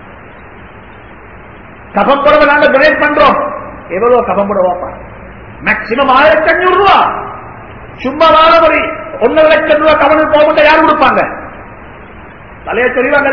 கபம் புடவை நாங்க டொனேட் பண்றோம் எவ்வளவு கபம் புடவாப்பா மேக்சிமம் ஆயிரத்தி அஞ்சூறு ரூபா சும்மா வாழபடி ஒன்னரை லட்சம் ரூபாய் கவனம் போக யார் கொடுப்பாங்க தலைய தெரிவாங்க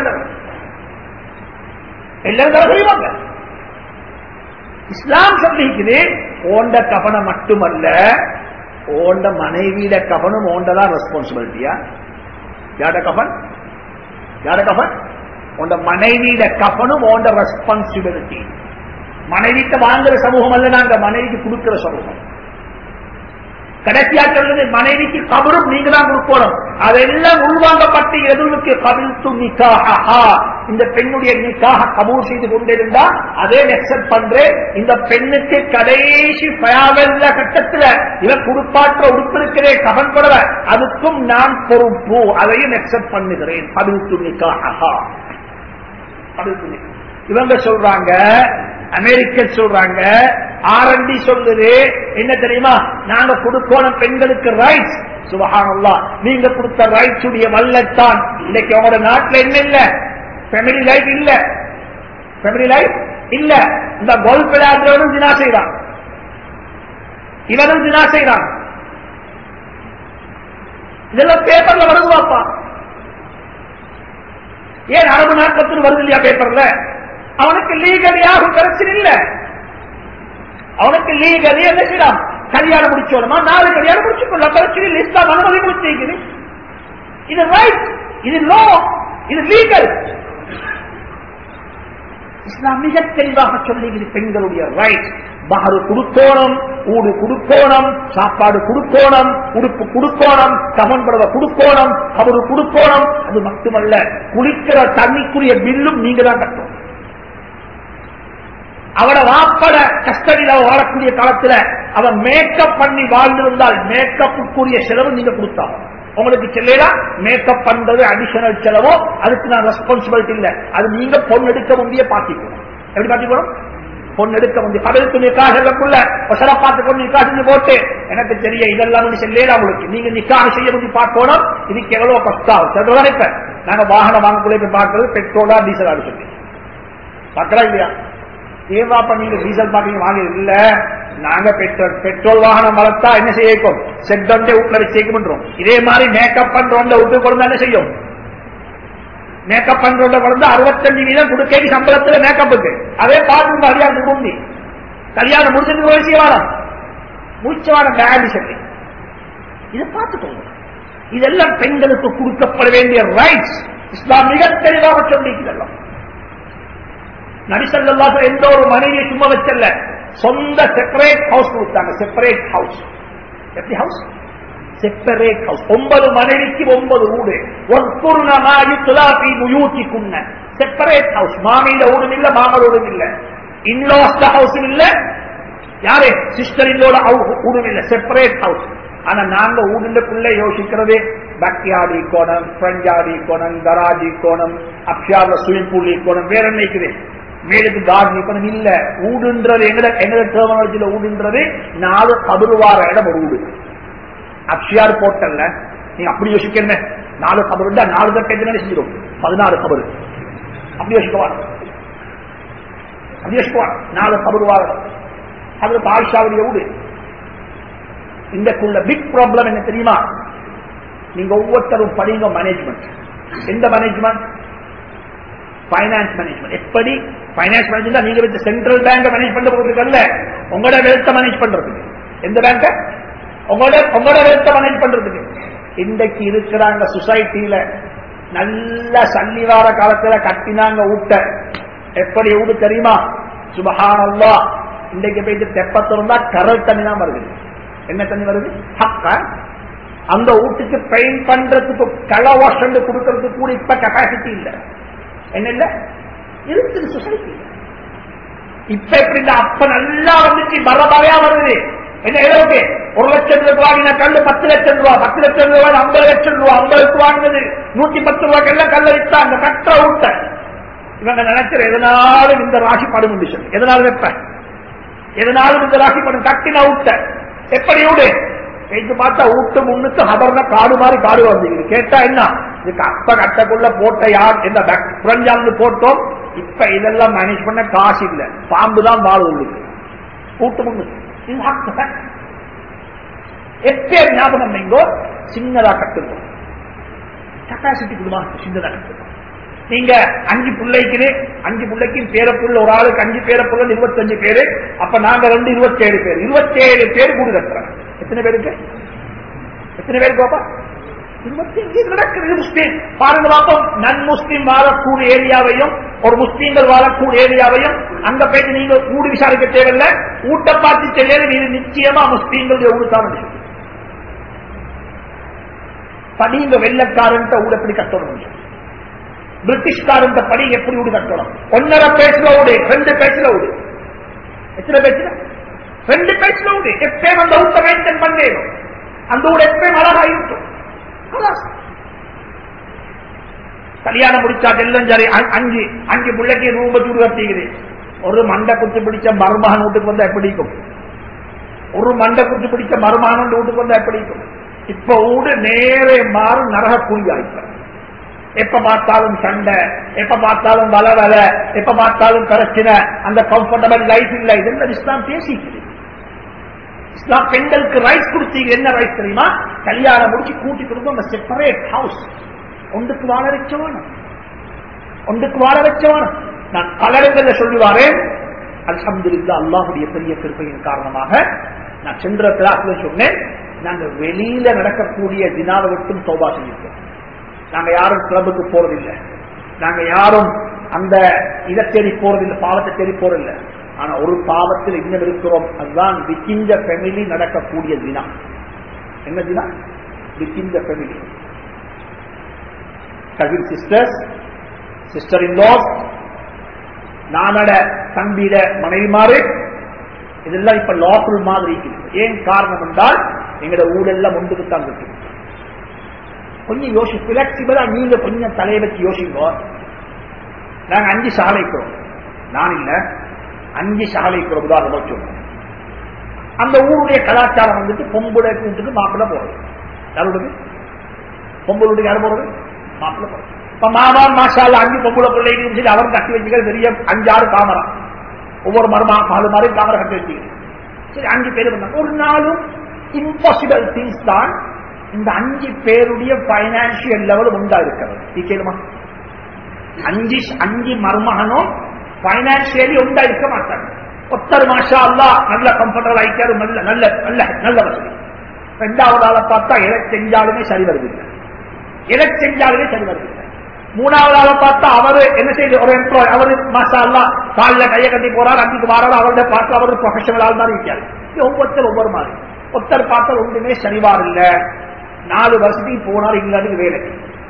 எல்லாரும் தலை தெரிவாங்க இஸ்லாம் சொல்லிக்குது ஓண்ட கவனம் மட்டுமல்ல ஓண்ட மனைவியில கவனம் ஓண்டதான் ரெஸ்பான்சிபிலிட்டியா யார கஃபன் யார கஃபன் உண்ட மனைவியில கஃபனும் ஓண்ட ரெஸ்பான்சிபிலிட்டி மனைவிக்கு வாங்குற சமூகம் அல்ல நாங்க மனைவிக்கு கொடுக்கிற சமூகம் கடைசியா சொல்றது மனைவிக்கு கபரும் நீங்க தான் கொடுக்கணும் அதெல்லாம் உள்வாங்கப்பட்டு எதுவுக்கு கபில்த்து நிக்காஹா இந்த பெண்ணுடைய நிக்காக கபூர் செய்து கொண்டிருந்தா அதே நெக்ஸட் பண்றேன் இந்த பெண்ணுக்கு கடைசி பயாவல்ல கட்டத்துல இவன் குடுப்பாற்ற உறுப்பு இருக்கிறேன் கபன் படவ அதுக்கும் நான் பொறுப்பு அதையும் நெக்ஸட் பண்ணுகிறேன் கபில்த்து நிக்காஹா இவங்க சொல்றாங்க அமெரிக்கன் சொல்றாங்க ஆர்என்டி சொல்லுது என்ன தெரியுமா நாங்க கொடுக்கணும் பெண்களுக்கு ரைட்ஸ் சுபகானல்லா நீங்க கொடுத்த ரைட்ஸ் உடைய வல்லத்தான் இன்னைக்கு அவங்களோட நாட்டுல என்ன இல்ல ஃபேமிலி லைஃப் இல்ல ஃபேமிலி லைஃப் இல்ல இந்த கோல்ஃப் விளையாடுறவனும் தினா செய்யறான் இவனும் தினா செய்யறான் இதெல்லாம் பேப்பர்ல வருதுவாப்பா ஏன் அரபு நாட்கத்தில் வருது இல்லையா பேப்பர்ல அவனுக்கு லீகலியாகும் பிரச்சனை இல்ல அவனுக்கு லீகலி என்ன செய்யலாம் கல்யாணம் முடிச்சோடுமா நாலு கல்யாணம் முடிச்சுக்கொள்ளலாம் பிரச்சனை இல்லை இஸ்லாம் அனுமதி கொடுத்திருக்குது இது ரைட் இது லோ இது லீகல் இஸ்லாம் மிக தெளிவாக சொல்லுகிறது பெண்களுடைய ரைட் பஹரு குடுக்கோணம் ஊடு குடுக்கோணம் சாப்பாடு குடுக்கோணம் உடுப்பு குடுக்கோணம் கமன் படவ குடுக்கோணம் கபரு குடுக்கோணம் அது மட்டுமல்ல குளிக்கிற தண்ணிக்குரிய பில்லும் நீங்க தான் கட்டணும் அவட வாப்பட கஸ்டடியில் அவ வாழக்கூடிய காலத்துல அவன் மேக்கப் பண்ணி வாழ்ந்திருந்தால் மேக்கப்புக்குரிய செலவு நீங்க கொடுத்தாங்க உங்களுக்கு செல்லா மேக்கப் பண்றது அடிஷனல் செலவோ அதுக்கு நான் ரெஸ்பான்சிபிலிட்டி இல்ல அது நீங்க பொண்ணு எடுக்க முடிய பாத்திக்கணும் எப்படி பாத்திக்கணும் பொண்ணு எடுக்க முடியும் கடலுக்கு நிக்காகக்குள்ள ஒசர பார்த்து கொண்டு நிக்கா செஞ்சு போட்டு எனக்கு தெரிய இதெல்லாம் ஒண்ணு செல்லேடா உங்களுக்கு நீங்க நிக்காக செய்ய முடியும் பார்க்கணும் இதுக்கு எவ்வளவு கஷ்டம் சொல்றதா இப்ப நாங்க வாகனம் வாங்கக்குள்ள போய் பார்க்கறது பெட்ரோலா டீசலா சொல்லி பார்க்கலாம் இல்லையா ஏவாப்ப நீங்க டீசல் பாத்தீங்க வாங்க இல்ல நாங்க பெட்ரோல் பெட்ரோல் வாகனம் வளர்த்தா என்ன செய்யும் செட் வந்து வீட்டுல வச்சு பண்றோம் இதே மாதிரி மேக்கப் பண்றோம் விட்டு கொண்டு என்ன செய்யும் மேக்கப் பண்றோட குழந்தை அறுபத்தஞ்சு வீதம் கொடுக்க சம்பளத்துல மேக்கப்புக்கு அதே பாட்டு கல்யாணம் முந்தி கல்யாணம் முடிச்சதுக்கு ஒரு விஷயம் மூச்சவான பேடி சொல்லி இதை பார்த்துக்கோங்க இதெல்லாம் பெண்களுக்கு கொடுக்கப்பட வேண்டிய ரைட்ஸ் இஸ்லாம் மிக தெளிவாக சொல்லி இதெல்லாம் நடிசல்லாத எந்த ஒரு மனைவியை சும்மா வச்சல்ல சொந்த செப்பரேட் ஹவுஸ் கொடுத்தாங்க செப்பரேட் ஹவுஸ் எப்படி ஹவுஸ் செப்பரேட் ஹவுஸ் ஒன்பது மனைவிக்கு ஒன்பது வீடு ஒன்பது செப்பரேட் ஹவுஸ் மாமியில வீடும் இல்ல மாமரோடும் இல்ல இன்லாஸ் ஹவுஸும் இல்ல யாரு சிஸ்டர் இல்லோட வீடும் இல்ல செப்பரேட் ஹவுஸ் ஆனா நாங்க ஊடுக்குள்ள யோசிக்கிறது பேக்யார்டு கோணம் ஃப்ரண்ட் கோணம் கராஜ் கோணம் அப்ஷார்ல ஸ்விமிங் பூல் கோணம் வேற நினைக்குது மேலுக்கு கார்டன் இருக்கணும் இல்ல ஊடுன்றது எங்கட எங்கட டெர்மினாலஜில ஊடுன்றது நாலு கபருவார இடம் ஒரு ஊடு அக்ஷியார் போட்டல்ல நீங்க அப்படி யோசிக்கணும் நாலு கபர் இருந்தா நாலு தட்டை என்ன செஞ்சிடும் பதினாறு கபரு அப்படி யோசிக்குவாங்க அப்படி யோசிக்குவாங்க நாலு கபருவார அது ஆயிஷாவுடைய ஊடு இந்தக்குள்ள பிக் ப்ராப்ளம் என்ன தெரியுமா நீங்க ஒவ்வொருத்தரும் படிங்க மேனேஜ்மெண்ட் எந்த மேனேஜ்மெண்ட் பைனான்ஸ் மேனேஜ்மெண்ட் எப்படி பைனான்ஸ் மேனேஜ்மெண்ட் நீங்க வச்ச சென்ட்ரல் பேங்க் மேனேஜ் பண்றதுக்கு அல்ல உங்களோட வெல்த்த மேனேஜ் பண்றதுக்கு எந்த பேங்க உங்களோட உங்களோட வெல்த்த மேனேஜ் பண்றதுக்கு இன்றைக்கு இருக்கிறாங்க சொசைட்டியில நல்ல சன்னிவார காலத்துல கட்டினாங்க ஊட்ட எப்படி ஊடு தெரியுமா சுபஹானல்லா இன்றைக்கு போயிட்டு தெப்ப திறந்தா கரல் தண்ணி தான் வருது என்ன தண்ணி வருது ஹக்க அந்த வீட்டுக்கு பெயிண்ட் பண்றதுக்கு கள வாஷ் கொடுக்கறதுக்கு கூட இப்ப கெப்பாசிட்டி இல்லை என்ன இல்ல இருக்குது சொசைட்டி இப்ப எப்படி இந்த அப்ப நல்லா வந்துச்சு பரபரையா வருது என்ன எவ்வளவுக்கு ஒரு லட்சம் ரூபாய் வாங்கின கல்லு பத்து லட்சம் ரூபாய் பத்து லட்சம் ரூபாய் ஐம்பது லட்சம் ரூபாய் ஐம்பதுக்கு வாங்கினது நூத்தி பத்து ரூபாய்க்கெல்லாம் கல்ல வித்தாங்க கட்ட ஊட்ட இவங்க நினைக்கிற எதனாலும் இந்த ராசி படும் சொல்லி எதனாலும் வைப்ப எதனாலும் இந்த ராசி படும் கட்டின ஊட்ட எப்படி ஊடு கைக்கு பார்த்தா ஊட்டு முன்னுக்கு ஹபர்ன காடு மாதிரி காடு வந்து கேட்டா என்ன இதுக்கு அப்ப கட்டக்குள்ள போட்ட யார் இந்த புரஞ்சாந்து போட்டோம் இப்ப இதெல்லாம் மேனேஜ் பண்ண காசு இல்ல பாம்பு தான் வாழ் உள்ளுக்கு ஊட்டு முன்னுக்கு இது எப்பே ஞாபகம் எங்கோ சின்னதா கட்டுக்கணும் கெப்பாசிட்டி கொடுமா சின்னதா கட்டுக்கணும் நீங்க அஞ்சு பிள்ளைக்கு அஞ்சு பிள்ளைக்கு பேரப்புள்ள ஒரு ஆளுக்கு அஞ்சு பேரப்புள்ள இருபத்தஞ்சு பேரு அப்ப நாங்க ரெண்டு இருபத்தேழு பேர் இருபத்தேழு பேர் கூடு கட்டுறாங்க எத்தனை பேருக்கு எத்தனை பேருக்கு பாப்பா நடக்கிறது முஸ்லீம் பாருங்க பாப்போம் நன் முஸ்லீம் வாழக்கூடிய ஏரியாவையும் ஒரு முஸ்லீம்கள் வாழக்கூடிய ஏரியாவையும் அங்க போயிட்டு நீங்க கூடு விசாரிக்க தேவையில்லை ஊட்ட பார்த்து செய்யறது இது நிச்சயமா முஸ்லீம்களுடைய ஊடுதான் படிங்க வெள்ளக்காரன் ஊட எப்படி கட்டணும் பிரிட்டிஷ்காரன் படி எப்படி ஊடு கட்டணும் ஒன்னரை பேச்சுல ஊடு ரெண்டு பேச்சுல ஊடு எத்தனை பேச்சுல ரெண்டு பேச்சுல ஊடு எப்பயும் அந்த ஊட்ட மெயின்டைன் பண்ணேனும் அந்த ஊட எப்பயும் அழகா இருக்கும் கல்யாணம் முடிச்சா எல்லாம் சரி அஞ்சு அஞ்சு பிள்ளைக்கு ரூப சூடு கட்டிக்குது ஒரு மண்டை குச்சி பிடிச்ச மருமகன் வீட்டுக்கு வந்தா எப்படி இருக்கும் ஒரு மண்டை குச்சி பிடிச்ச மருமகன் வீட்டுக்கு வந்தா எப்படி இருக்கும் இப்ப ஊடு நேரே மாறும் நரக கூலியாயிப்ப எப்ப பார்த்தாலும் சண்டை எப்ப பார்த்தாலும் வள வல எப்ப பார்த்தாலும் பிரச்சனை அந்த கம்ஃபர்டபிள் லைஃப் இல்ல இதெல்லாம் இஸ்லாம் பேசிக்குது இஸ்லாம் பெண்களுக்கு ரைட் கொடுத்தீங்க என்ன ரைட் தெரியுமா கல்யாணம் முடிச்சு கூட்டி கொடுத்து அந்த செப்பரேட் ஹவுஸ் ஒன்றுக்கு வாழ வச்சவானம் ஒன்றுக்கு வாழ வச்சவானம் நான் பலரிடங்களில் சொல்லுவாரேன் அல்ஹம்துலில்லாஹ் அல்லாஹுடைய பெரிய கிருப்பையின் காரணமாக நான் சென்ற கிளாஸ்ல சொன்னேன் நாங்க வெளியில நடக்கக்கூடிய தினாவை விட்டும் தௌபா செஞ்சிருக்கோம் நாங்க யாரும் கிளப்புக்கு போறதில்லை நாங்க யாரும் அந்த இதை தேடி போறதில்லை பாவத்தை தேடி போறதில்லை ஆனா ஒரு பாவத்தில் இன்னும் இருக்கிறோம் அதுதான் வித்தின் த ஃபேமிலி நடக்கக்கூடிய தினா என்ன தினா within the family cousin sisters sister in laws நானட தம்பியிட மனைவிமாறு இதெல்லாம் இப்ப லாஃபுல் மாதிரி இருக்குது ஏன் காரணம் என்றால் எங்கட ஊரெல்லாம் முன்னுக்கு தான் இருக்கு கொஞ்சம் யோசி பிளெக்சிபிளா நீங்க கொஞ்சம் தலையை வச்சு யோசிங்கோ நாங்க அஞ்சு சாலைக்கிறோம் நான் இல்ல அஞ்சு சாலைக்கிறோம் உதாரணம் சொல்றோம் அந்த ஊருடைய கலாச்சாரம் வந்துட்டு பொம்புளை கூட்டுக்கு மாப்பிள்ள போறது யாருடைய பொம்பளுடைய யார் போறது மாப்பிள்ள போறது இப்ப மாமா மாசால அஞ்சு பொம்பளை பிள்ளைகள் சொல்லி அவர் கட்டி வச்சுக்கிற பெரிய அஞ்சாறு காமரா ஒவ்வொரு மருமா நாலு மாதிரி காமரா கட்டி வச்சுக்கிறேன் சரி அஞ்சு பேர் வந்தாங்க ஒரு நாளும் இம்பாசிபிள் திங்ஸ் தான் இந்த அஞ்சு பேருடைய பைனான்சியல் லெவல் உண்டா இருக்கிறது நீ கேளுமா அஞ்சு அஞ்சு மருமகனும் பைனான்சியலி உண்டா இருக்க மாட்டாங்க ஒத்தர் மாஷா அல்லா நல்ல கம்ஃபர்டபுள் ஆயிக்காரு நல்ல நல்ல நல்ல நல்ல வசதி ரெண்டாவது ஆளை பார்த்தா எதை செஞ்சாலுமே சரி வருதில்லை எதை செஞ்சாலுமே சரி வருதில்லை மூணாவது ஆளை பார்த்தா அவரு என்ன செய்யுது ஒரு எம்ப்ளாய் அவரு மாஷா அல்லா காலில் கையை கட்டி போறாரு அன்றைக்கு வாராரு அவருடைய பார்த்து அவரு ப்ரொஃபஷனல் ஆள் தான் இருக்காரு இது ஒவ்வொருத்தர் ஒவ்வொரு மாதிரி ஒருத்தர் பார்த்தா ஒன்றுமே சரிவார் இல்ல நாலு வருஷத்துக்கு போனார் இங்கிலாந்துக்கு வேலை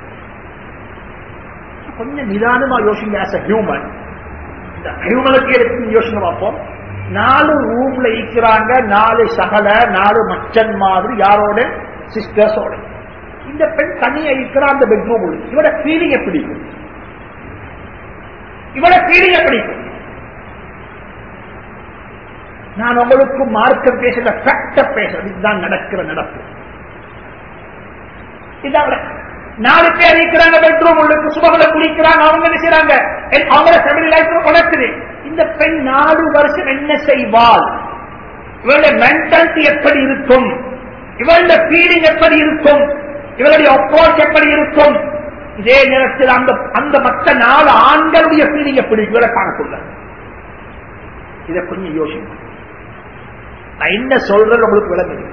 கொஞ்சம் நிதானமா யோசிங்க ஆஸ் அ ஹியூமன் ஹியூமனுக்கு எடுத்து யோசனை பார்ப்போம் நாலு ரூம்ல இருக்கிறாங்க நாலு சகல நாலு மச்சன் மாதிரி யாரோட சிஸ்டர்ஸோட இந்த பெண் தனியா இருக்கிற அந்த பெட்ரூம் இவட ஃபீலிங் எப்படி இருக்கும் இவட ஃபீலிங் எப்படி இருக்கும் நான் உங்களுக்கு மார்க்கம் பேசுற ஃபேக்ட பேசுறது இதுதான் நடக்கிற நடப்பு இதான் நாலு பேர் இருக்கிறாங்க பெட்ரூம் உள்ளுக்கு சுபகுல குளிக்கிறாங்க அவங்க என்ன செய்யறாங்க அவங்கள ஃபேமிலி லைஃப் வளர்க்குது இந்த பெண் நாலு வருஷம் என்ன செய்வாள் இவளுடைய மென்டாலிட்டி எப்படி இருக்கும் இவளுடைய ஃபீலிங் எப்படி இருக்கும் இவளுடைய அப்ரோச் எப்படி இருக்கும் இதே நேரத்தில் அந்த அந்த மற்ற நாலு ஆண்களுடைய ஃபீலிங் எப்படி இவரை காணக்குள்ள இதை கொஞ்சம் யோசிக்கும் நான் என்ன சொல்றது உங்களுக்கு விளங்குது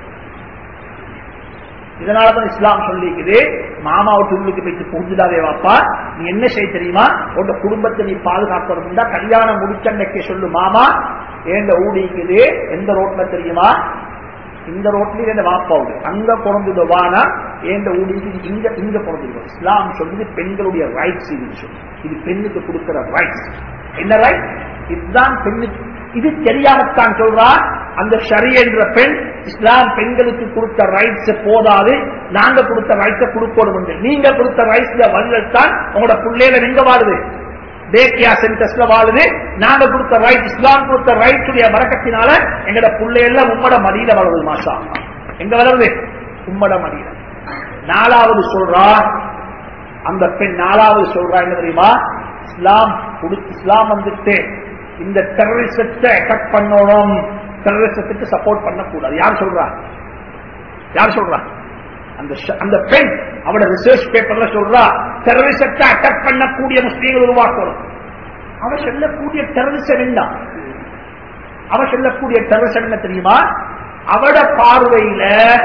இதனாலதான் இஸ்லாம் சொல்லிக்குது மாமா விட்டு உள்ளுக்கு போயிட்டு புரிஞ்சுதாவே வாப்பா நீ என்ன செய்ய தெரியுமா உன்னோட குடும்பத்தை நீ பாதுகாக்கணும்னா கல்யாணம் முடிச்சன்னைக்கு சொல்லு மாமா ஏண்ட ஊடிக்குது எந்த ரோட்ல தெரியுமா இந்த ரோட்லயும் என்ன வாப்பாவுது அங்க பிறந்தது வானா ஏண்ட ஊடிக்கு இங்க இங்க பிறந்தது இஸ்லாம் சொல்லுது பெண்களுடைய ரைட்ஸ் இது சொல்லு இது பெண்ணுக்கு கொடுக்கிற ரைட்ஸ் என்ன ரைட் இதுதான் பெண்ணுக்கு இது தெரியாமத்தான் சொல்றா அந்த ஷரி என்ற பெண் இஸ்லாம் பெண்களுக்கு கொடுத்த ரைட்ஸ் போதாது நாங்க கொடுத்த ரைட்ஸை கொடுக்கணும் நீங்க கொடுத்த ரைட்ஸ்ல வல்லத்தான் உங்களோட பிள்ளையில எங்க வாழுது தேக்கியா சென்டர்ஸ்ல வாழுது நாங்க கொடுத்த ரைட் இஸ்லாம் கொடுத்த ரைட்ஸுடைய வரக்கத்தினால எங்கட பிள்ளையெல்லாம் உம்மட மடியில வளருது மாஷா எங்க வளருது உம்மட மடியில நாலாவது சொல்றா அந்த பெண் நாலாவது சொல்றா என்ன தெரியுமா இஸ்லாம் இஸ்லாம் வந்துட்டு இந்த டெரரிசத்தை அட்டாக் பண்ணணும் டெரரிசத்துக்கு சப்போர்ட் பண்ணக்கூடாது யார் சொல்றா யார் சொல்றா அந்த அந்த பெண் அவட ரிசர்ச் பேப்பர்ல சொல்றா டெரரிசத்தை அட்டாக் பண்ணக்கூடிய முஸ்லீம்கள் உருவாக்கணும் அவ சொல்லக்கூடிய டெரரிசம் என்ன அவ சொல்லக்கூடிய டெரரிசம் என்ன தெரியுமா அவட பார்வையில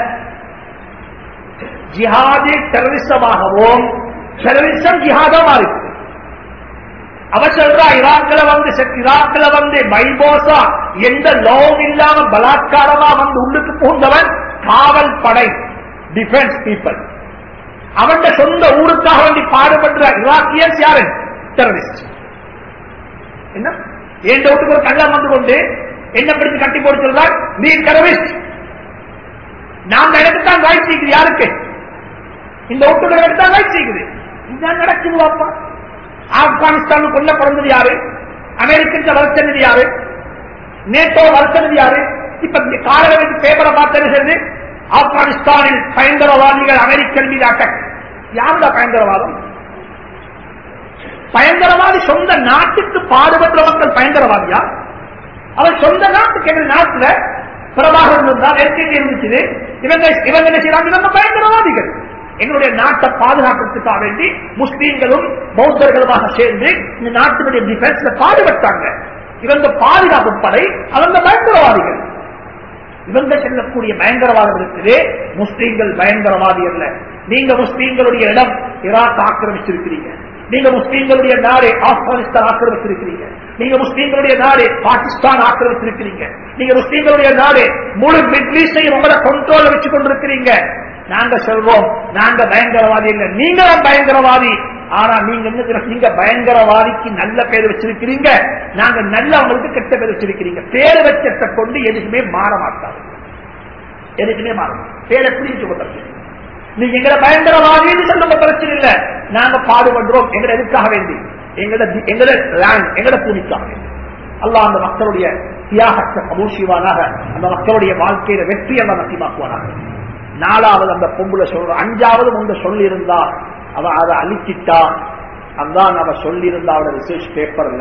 ஜிஹாதி டெரரிசமாகவும் டெரரிசம் ஜிஹாதமா இருக்கு அவ சொல்றா ஈராக்ல வந்து ஈராக்ல வந்து பைபோசா எந்த லோவும் இல்லாம பலாத்காரமா வந்து உள்ளுக்கு புகுந்தவன் காவல் படை டிஃபென்ஸ் பீப்பிள் அவன் சொந்த ஊருக்காக வேண்டி பாடுபடுற ஈராக்கியன்ஸ் யாரு டெரரிஸ்ட் என்ன என் வீட்டுக்கு ஒரு கள்ளம் வந்து கொண்டு என்ன பிடிச்சு கட்டி போட்டு சொல்றார் நீ டெரரிஸ்ட் நாம் எனக்கு தான் ரைட் செய்யுது யாருக்கு இந்த வீட்டுக்கு எனக்கு தான் ரைட் செய்யுது இதுதான் நடக்குது வாப்பா ஆப்கானிஸ்தான் கொல்ல பிறந்தது யாரு அமெரிக்கன் வளர்த்தது யாரு நேட்டோ வளர்த்தது யாரு இப்ப காலகட்டத்தில் பேப்பரை பார்த்தது ஆப்கானிஸ்தானில் பயங்கரவாதிகள் அமெரிக்கன் மீது அட்டாக் யாருடா பயங்கரவாதம் பயங்கரவாதி சொந்த நாட்டுக்கு பாடுபட்ட மக்கள் பயங்கரவாதியா அவர் சொந்த நாட்டுக்கு எங்க நாட்டுல பிரபாகரன் இருந்தார் எல்கேஜி இருந்துச்சு இவங்க இவங்க என்ன செய்யறாங்க இவங்க பயங்கரவாதிகள் எங்களுடைய நாட்டை பாதுகாக்கிறதுக்காக வேண்டி முஸ்லீம்களும் பௌத்தர்களுமாக சேர்ந்து இந்த நாட்டினுடைய டிஃபென்ஸ்ல பாடுபட்டாங்க இவங்க பாதுகாப்பு படை அவங்க பயங்கரவாதிகள் இவங்க செல்லக்கூடிய பயங்கரவாதம் இருக்குது முஸ்லீம்கள் பயங்கரவாதி அல்ல நீங்க முஸ்லீம்களுடைய இடம் ஈராக் ஆக்கிரமிச்சிருக்கிறீங்க நீங்க முஸ்லீம்களுடைய நாடு ஆப்கானிஸ்தான் ஆக்கிரமிச்சிருக்கிறீங்க நீங்க முஸ்லீம்களுடைய நாடு பாகிஸ்தான் ஆக்கிரமிச்சிருக்கிறீங்க நீங்க முஸ்லீம்களுடைய நாடு முழு மிட்லீஸ்டையும் உங்களை கண்ட்ரோல் வச்சு கொண்டிருக்கிறீங்க நாங்க சொல்றோம் நாங்க பயங்கரவாதி இல்ல நீங்க தான் பயங்கரவாதி ஆனா நீங்க என்ன நீங்க பயங்கரவாதிக்கு நல்ல பேர் வச்சிருக்கிறீங்க நாங்க நல்லவங்களுக்கு கெட்ட பேர் வச்சிருக்கிறீங்க பேர் வச்சத்தை கொண்டு எதுக்குமே மாற மாட்டாங்க எதுக்குமே மாறும் பேர் எப்படி சொல்றது நீங்க எங்களை பயங்கரவாதின்னு சொல்லுங்க பிரச்சனை இல்ல நாங்க பாடுபடுறோம் எங்களை எதுக்காக வேண்டி எங்கட எங்கட லேண்ட் எங்கட பூமிக்காக வேண்டி அல்லாஹ் அந்த மக்களுடைய தியாகத்தை கபூஷிவானாக அந்த மக்களுடைய வாழ்க்கையில வெற்றி எல்லாம் நசிமாக்குவானாக நாலாவது அந்த பொம்புல சொல்ற அஞ்சாவது முந்த சொல்லியிருந்தா அவ அதை அழிச்சிட்டா அதான் அவ சொல்லியிருந்தா அவட ரிசர்ச் பேப்பர்ல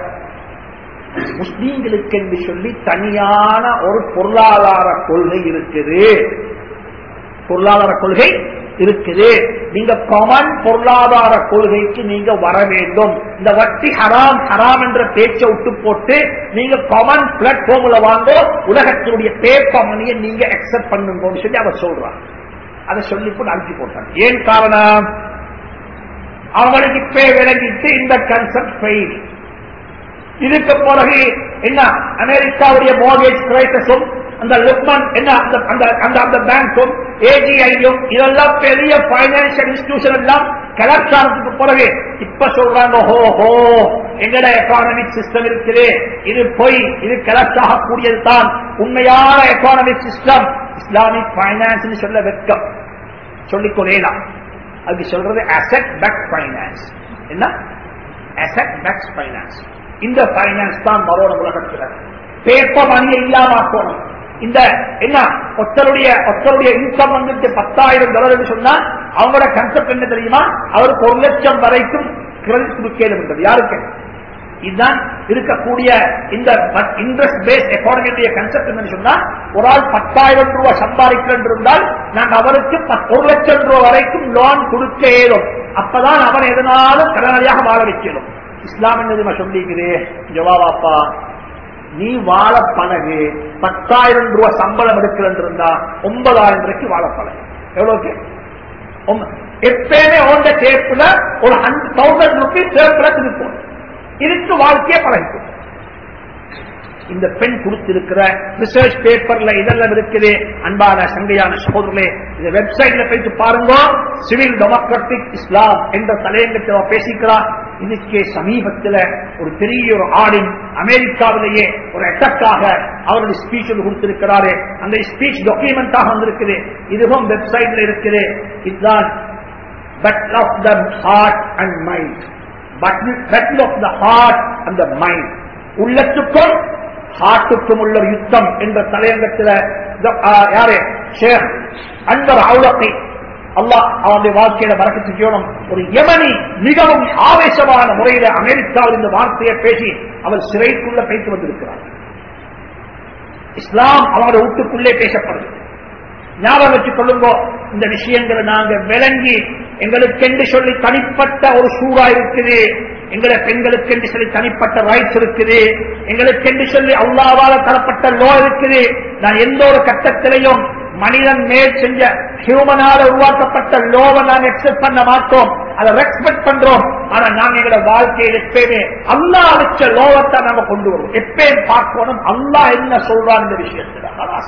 முஸ்லீம்களுக்கு என்று சொல்லி தனியான ஒரு பொருளாதார கொள்கை இருக்குது பொருளாதார கொள்கை இருக்குது நீங்க காமன் பொருளாதார கொள்கைக்கு நீங்க வர வேண்டும் இந்த வட்டி ஹராம் ஹராம் என்ற பேச்சை விட்டு போட்டு நீங்க காமன் பிளாட்ஃபார்ம்ல வாங்க உலகத்தினுடைய பேப்பர் மணியை நீங்க அக்செப்ட் பண்ணுங்கன்னு சொல்லி அவர் சொல்றாங்க அதை சொல்லி போட்டு அனுப்பி போட்டாங்க ஏன் காரணம் அவங்களுக்கு இப்பே விளங்கிட்டு இந்த கன்செப்ட் ஃபெயில் இதுக்கு பிறகு என்ன அமெரிக்காவுடைய மோர்கேஜ் கிரைசஸும் அந்த லுக்மன் என்ன அந்த அந்த அந்த அந்த பேங்க்கும் ஏஜிஐயும் இதெல்லாம் பெரிய பைனான்சியல் இன்ஸ்டிடியூஷன் எல்லாம் கலாச்சாரத்துக்கு பிறகு இப்ப சொல்றாங்க ஹோ ஹோ எங்கட எக்கானமிக் சிஸ்டம் இருக்குது இது பொய் இது கலெக்ட் ஆகக்கூடியது தான் உண்மையான எக்கானமிக் சிஸ்டம் இஸ்லாமிக் பைனான்ஸ் சொல்ல வெட்கம் சொல்லிக் கொள்ளலாம் அதுக்கு சொல்றது அசெட் பேக் பைனான்ஸ் என்ன அசெட் பேக் பைனான்ஸ் இந்த பைனான்ஸ் தான் மரோட உலகத்தில் பேப்பர் மணியை இல்லாம போனோம் இந்த என்ன ஒருத்தருடைய ஒருத்தருடைய இன்கம் வந்துட்டு பத்தாயிரம் டாலர் சொன்னா அவங்களோட கன்செப்ட் என்ன தெரியுமா அவருக்கு ஒரு லட்சம் வரைக்கும் கிரெடிட் கொடுக்கணும் யாருக்கு இதுதான் இருக்கக்கூடிய இந்த இன்ட்ரெஸ்ட் பேஸ் எக்கானமியுடைய கன்செப்ட் என்ன சொன்னா ஒரு ஆள் பத்தாயிரம் ரூபாய் சம்பாதிக்கிறேன் இருந்தால் நாங்க அவருக்கு ஒரு லட்சம் ரூபாய் வரைக்கும் லோன் கொடுக்க ஏதும் அப்பதான் அவன் எதனாலும் கடனாளியாக வாழ வைக்கணும் இஸ்லாம் என்ன சொல்லிக்குது ஜவாபாப்பா நீ வாழ பழகு பத்தாயிரம் ரூபாய் சம்பளம் எடுக்கிறேன் இருந்தா ஒன்பதாயிரம் ரூபாய்க்கு வாழ பழகு எவ்வளவுக்கு எப்பயுமே ஓண்ட டேப்புல ஒரு தௌசண்ட் ருபீஸ் டேப்புல திருப்போம் இதுக்கு வாழ்க்கையை பழகிக்கும் இந்த பெண் கொடுத்திருக்கிற ரிசர்ச் பேப்பர்ல இதெல்லாம் இருக்குது அன்பான சங்கையான சகோதரர்களே இந்த வெப்சைட்ல போயிட்டு பாருங்க சிவில் டெமோக்ராட்டிக் இஸ்லாம் என்ற தலையங்கத்தில் பேசிக்கிறார் இதுக்கே சமீபத்தில் ஒரு பெரிய ஒரு ஆடின் அமெரிக்காவிலேயே ஒரு எட்டக்காக அவருடைய ஸ்பீச் ஒன்று கொடுத்திருக்கிறாரு அந்த ஸ்பீச் டாக்குமெண்டாக வந்திருக்குது இதுவும் வெப்சைட்ல இருக்குது இதுதான் but of the heart and mind battle of the heart and the mind உள்ளத்துக்கும் ஹார்ட்டுக்கும் உள்ள யுத்தம் என்ற தலையங்கத்தில் யாரு ஷேக் அன்பர் அவுலத்தை அல்லாஹ் அவனுடைய வாழ்க்கையில மறக்க செய்யணும் ஒரு யமனி மிகவும் ஆவேசமான முறையில அமெரிக்காவில் இந்த வார்த்தையை பேசி அவர் சிறைக்குள்ள பேசி வந்திருக்கிறார் இஸ்லாம் அவனுடைய வீட்டுக்குள்ளே பேசப்படுது ஞாபகம் வச்சுக் கொள்ளுங்கோ இந்த விஷயங்களை நாங்க விளங்கி எங்களுக்கென்று சொல்லி தனிப்பட்ட ஒரு சூறா இருக்குது எங்களை பெண்களுக்கென்று சொல்லி தனிப்பட்ட ரைட்ஸ் இருக்குது எங்களுக்கென்று சொல்லி அல்லாவால தரப்பட்ட லோ இருக்குது நான் எந்த ஒரு கட்டத்திலையும் மனிதன் மேல் செஞ்ச ஹியூமனால உருவாக்கப்பட்ட லோவை நாங்க எக்ஸெப்ட் பண்ண மாட்டோம் அதை ரெஸ்பெக்ட் பண்றோம் ஆனா நாங்க எங்களோட வாழ்க்கையில் எப்பயுமே அல்லா வச்ச லோவத்தை நாங்க கொண்டு வருவோம் எப்பயும் பார்க்கணும் அல்லா என்ன சொல்றான் இந்த விஷயத்துல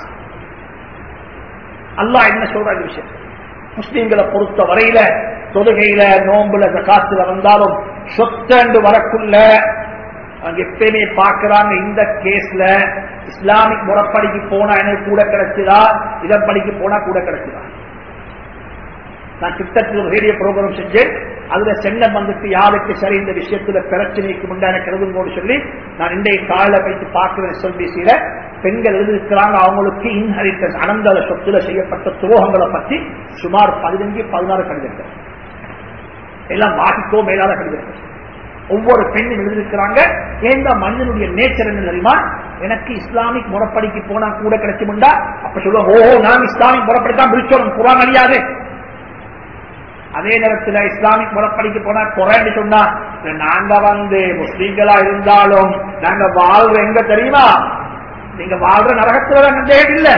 அல்லா என்ன சொல்ற இந்த விஷயம் முஸ்லீம்களை பொறுத்த வரையில தொழுகையில நோம்புல காத்துல வந்தாலும் சொத்தண்டு வரக்குள்ள அவங்க எப்பயுமே பார்க்கிறாங்க இந்த கேஸ்ல இஸ்லாமிக் முறைப்படிக்கு போனா எனக்கு கூட கிடைச்சதா இதப்படிக்கு போனா கூட கிடைச்சதா நான் கிட்டத்தட்ட ஒரு ரேடியோ ப்ரோக்ராம் செஞ்சேன் அதுல சென்னை வந்துட்டு யாருக்கு சரி இந்த விஷயத்துல பிரச்சனைக்கு முண்டான கருதுங்கோடு சொல்லி நான் இன்றைய காலையில போயிட்டு பார்க்கிற எஸ்எல்பிசியில பெண்கள் எழுதியிருக்கிறாங்க அவங்களுக்கு இன்ஹெரிட்டன்ஸ் அனந்தர சொத்துல செய்யப்பட்ட துரோகங்களை பற்றி சுமார் பதினஞ்சு பதினாறு கடிதங்கள் எல்லாம் வாசிக்கோ மேலாத கடிதங்கள் ஒவ்வொரு பெண்ணும் எழுதியிருக்கிறாங்க ஏந்த மனிதனுடைய நேச்சர் என்ன தெரியுமா எனக்கு இஸ்லாமிக் முறைப்படிக்கு போனா கூட கிடைக்கும்டா அப்ப சொல்லுவோம் ஓஹோ நான் இஸ்லாமிக் முறைப்படி தான் பிடிச்சோம் குரான் அழியாது அதே நேரத்தில் இஸ்லாமிக் முறைப்படிக்கு போனா குறைன்னு சொன்னா நாங்க வந்து முஸ்லீம்களா இருந்தாலும் நாங்க வாழ்ற எங்க தெரியுமா நீங்க வாழ்ற நரகத்துல சந்தேகம் இல்ல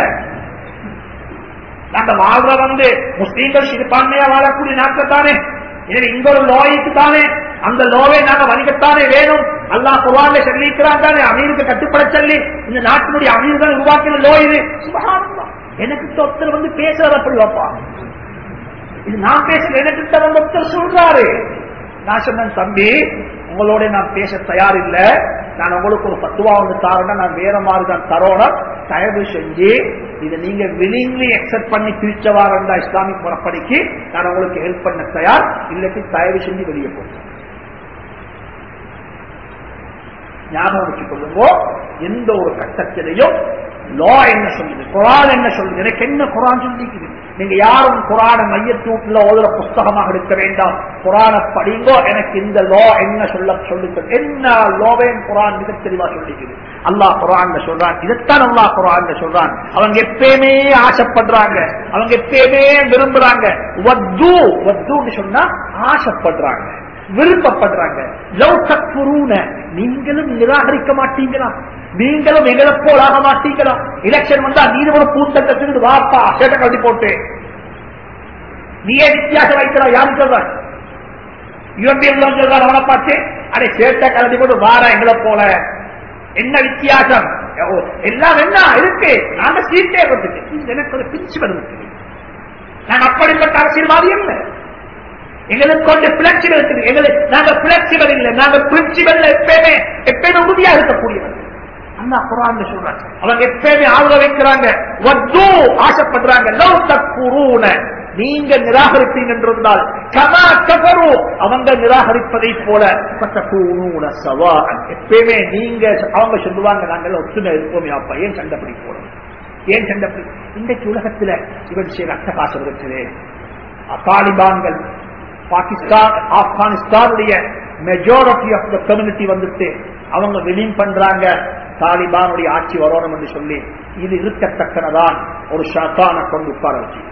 நாங்க வாழ்ற வந்து முஸ்லீம்கள் சிறுபான்மையா வாழக்கூடிய நாட்கள் தானே எனவே இங்க ஒரு லோய்க்கு தானே அந்த லோவை நாங்க வணிகத்தானே வேணும் அல்லாஹ் குர்ஆன்ல சொல்லிக்கிறான் தானே அமீருக்கு கட்டுப்பட சொல்லி இந்த நாட்டினுடைய அமீர் தான் உருவாக்கின லோ இது சுபஹானல்லாஹ். எனக்கு ஒருத்தர் வந்து பேசுறத அப்படி வைப்பா இது நான் பேசுற எனக்கு வந்து ஒருத்தர் சொல்றாரு நான் சொன்னேன் தம்பி உங்களோட நான் பேச தயார் இல்ல நான் உங்களுக்கு ஒரு பத்துவா வந்து தாரேன்னா நான் வேற மாதிரி தான் தரோணும் தயவு செஞ்சு இதை நீங்க விலிங்லி அக்செப்ட் பண்ணி பிரிச்சவாரண்டா இஸ்லாமிக் முறைப்படிக்கு நான் உங்களுக்கு ஹெல்ப் பண்ண தயார் இல்லாட்டி தயவு செஞ்சு வெளியே போங்க ஞாபகம் வச்சுக் கொள்ளுங்கோ எந்த ஒரு கட்டத்திலையும் லா என்ன சொல்லுது குரான் என்ன சொல்லுது எனக்கு என்ன குரான் சொல்லிக்குது நீங்க யாரும் குரான மையத்தூட்டுல ஓதுற புஸ்தகமாக எடுக்க வேண்டாம் குரான படிங்கோ எனக்கு இந்த லா என்ன சொல்ல சொல்லுது என்ன லோவேன் குரான் மிக தெளிவா சொல்லிக்குது அல்லாஹ் குரான் சொல்றான் இதைத்தான் அல்லாஹ் குரான் சொல்றான் அவங்க எப்பயுமே ஆசைப்படுறாங்க அவங்க எப்பயுமே விரும்புறாங்க வத்து வத்துன்னு சொன்னா ஆசைப்படுறாங்க விரும்பப்படுறாங்க லவ் தக்ஃபுரூன நீங்களும் நிராகரிக்க மாட்டீங்களா நீங்களும் எங்களை போல் ஆக மாட்டீங்களா எலெக்ஷன் வந்தா நீதிமன்ற பூத்தங்கத்துக்கு வாப்பா சேட்டை கட்டி போட்டு நீயே வித்தியாசம் வைக்கிறா யாரு சொல்ற யூஎம்பிஎல் சொல்றான் அவனை பார்த்து அடே சேட்டை கலந்து போட்டு வாரா எங்களை போல என்ன வித்தியாசம் ஓ, எல்லாம் என்ன இருக்கு நாங்க சீட்டே வந்துட்டு இது எனக்கு ஒரு பிச்சு வருது நான் அப்படிப்பட்ட அரசியல்வாதி இல்லை எங்களுக்கு கொஞ்சம் பிளெக்சிபிள் இருக்குது எங்களுக்கு நாங்க பிளெக்சிபிள் இல்லை நாங்க பிரின்சிபல் எப்பயுமே எப்பயுமே உறுதியா இருக்கக்கூடியவர் அண்ணா குரான் சொல்றாங்க அவங்க எப்பயுமே ஆதரவு வைக்கிறாங்க வத்து ஆசைப்படுறாங்க லவ் தக்குரூன நீங்க நிராகரிப்பீங்க என்றிருந்தால் கமா கபரு அவங்க நிராகரிப்பதை போல பத்தக்கூனூன சவா எப்பயுமே நீங்க அவங்க சொல்லுவாங்க நாங்கள் ஒத்துமை இருப்போமே அப்பா ஏன் சண்டை பிடிப்போம் ஏன் சண்டை பிடி இன்றைக்கு உலகத்துல இவன் செய்ய அட்டகாசம் இருக்குது தாலிபான்கள் பாகிஸ்தான் ஆப்கானிஸ்தானுடைய மெஜாரிட்டி ஆஃப் த கம்யூனிட்டி வந்துட்டு அவங்க விலீன் பண்றாங்க தாலிபானுடைய ஆட்சி வரணும் என்று சொல்லி இது இருக்கத்தக்கனதான் ஒரு ஷாத்தான கொண்டு உட்கார வச்சு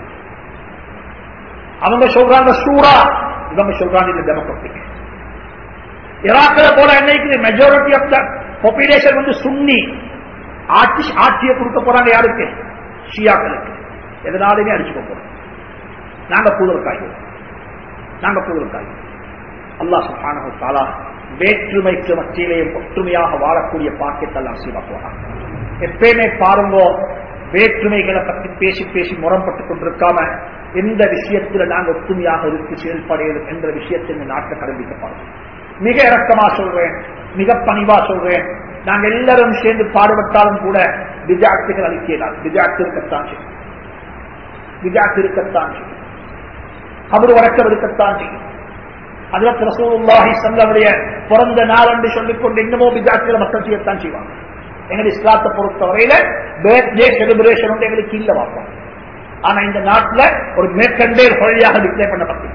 அவங்க சொல்றாங்க சூரா இவங்க சொல்றாங்க இது டெமோக்ராட்டிக் ஈராக்கில் போல என்னைக்கு மெஜாரிட்டி ஆஃப் த பாப்புலேஷன் வந்து சுன்னி ஆட்சி ஆட்சியை கொடுக்க போறாங்க யாருக்கு ஷியாக்களுக்கு எதனாலுமே அடிச்சுக்க போறோம் நாங்க பூதற்காய்வோம் நாங்க பூதற்காய்வோம் அல்லாஹ் சுப்ஹானஹு தஆலா வேற்றுமைக்கு மத்தியிலேயும் ஒற்றுமையாக வாழக்கூடிய பாக்கியத்தை எல்லாம் சீவாக்குவாங்க எப்பயுமே பாருங்க வேற்றுமைகளை பற்றி பேசி பேசி முரம்பட்டுக் கொண்டிருக்காம எந்த விஷயத்துல நாங்க ஒற்றுமையாக இருக்கு செயல்படையது என்ற விஷயத்தை இந்த நாட்டில் கடைபிடிக்கப்பாங்க மிக இறக்கமா சொல்றேன் மிக பணிவா சொல்றேன் நாங்க எல்லாரும் சேர்ந்து பாடுபட்டாலும் கூட விஜாத்துகள் அளிக்கலாம் விஜாத்து இருக்கத்தான் செய்யும் விஜாத்து இருக்கத்தான் செய்யும் அவர் வழக்கம் இருக்கத்தான் செய்யும் அதில் ரசூலுல்லாஹி சல்லமுடைய பிறந்த நாள் என்று சொல்லிக்கொண்டு இன்னமோ விஜாத்தில மக்கள் செய்யத்தான் செய்வாங்க எங்கள் இஸ்லாத்தை பொறுத்தவரையில பர்த்டே செலிபிரேஷன் வந்து எங்களுக்கு இல்ல பார்ப்போம் ஆனா இந்த நாட்டுல ஒரு மேற்கண்டே வழியாக டிக்ளேர் பண்ணப்பட்டது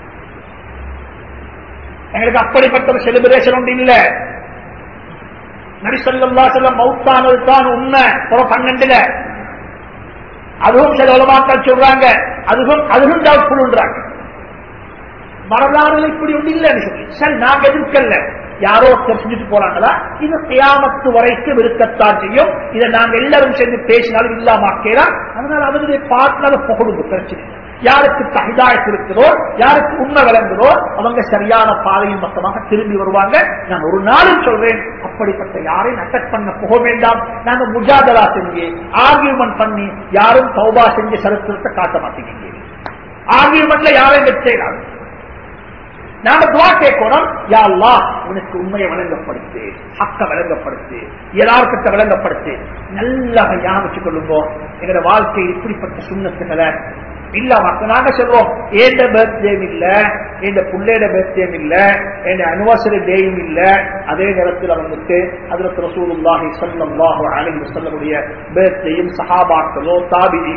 எங்களுக்கு அப்படிப்பட்ட ஒரு செலிபிரேஷன் ஒன்று இல்ல நரிசல்லா செல்லம் மவுத்தானது தான் உண்மை புறம் பன்னெண்டுல அதுவும் சில உலமாக்கள் சொல்றாங்க அதுவும் அதுவும் டவுட்ஃபுல்ன்றாங்க வரலாறுல இப்படி ஒன்று இல்லைன்னு சொல்லி சரி நாங்க எதிர்க்கல யாரோ தெரிஞ்சுட்டு போறாங்களா இது கியாமத்து வரைக்கும் இருக்கத்தான் செய்யும் இதை நாங்க எல்லாரும் சேர்ந்து பேசினாலும் இல்லாமக்கலாம் அதனால அவருடைய பார்ட்னர் புகழுங்க பிரச்சனை இல்லை. யாருக்கு தகிதாயத்து இருக்கிறோ யாருக்கு உண்மை விளங்குதோ அவங்க சரியான பாதையின் மொத்தமாக திரும்பி வருவாங்க நான் ஒரு நாளும் சொல்றேன் அப்படிப்பட்ட யாரையும் அட்டாக் பண்ண போக வேண்டாம் நாங்க முஜாதலா செஞ்சு ஆர்கியூமெண்ட் பண்ணி யாரும் தௌபா செஞ்சு சரித்திரத்தை காட்ட மாட்டேங்க ஆர்கியூமெண்ட்ல யாரையும் வெச்சேடாது நாம துவா கேட்கணும் யா அல்லாஹ் உனக்கு உண்மையை வழங்கப்படுத்து ஹக்க வழங்கப்படுத்து யதார்த்தத்தை வழங்கப்படுத்து நல்லா ஞாபகம் கொள்ளுங்கோ எங்களோட வாழ்க்கை இப்படிப்பட்ட சுண்ணத்துகளை இல்ல மத்த நாங்க சொல்றோம் ஏண்ட பர்த்டேம் இல்ல எந்த புள்ளையோட பர்த்டேம் இல்ல எந்த அனிவர்சரி டேயும் இல்ல அதே நேரத்தில் வந்துட்டு அதுல ரசூலுல்லாஹி ஸல்லல்லாஹு அலைஹி வஸல்லமுடைய பர்த்டேயும் சஹாபாக்களோ தாபிதி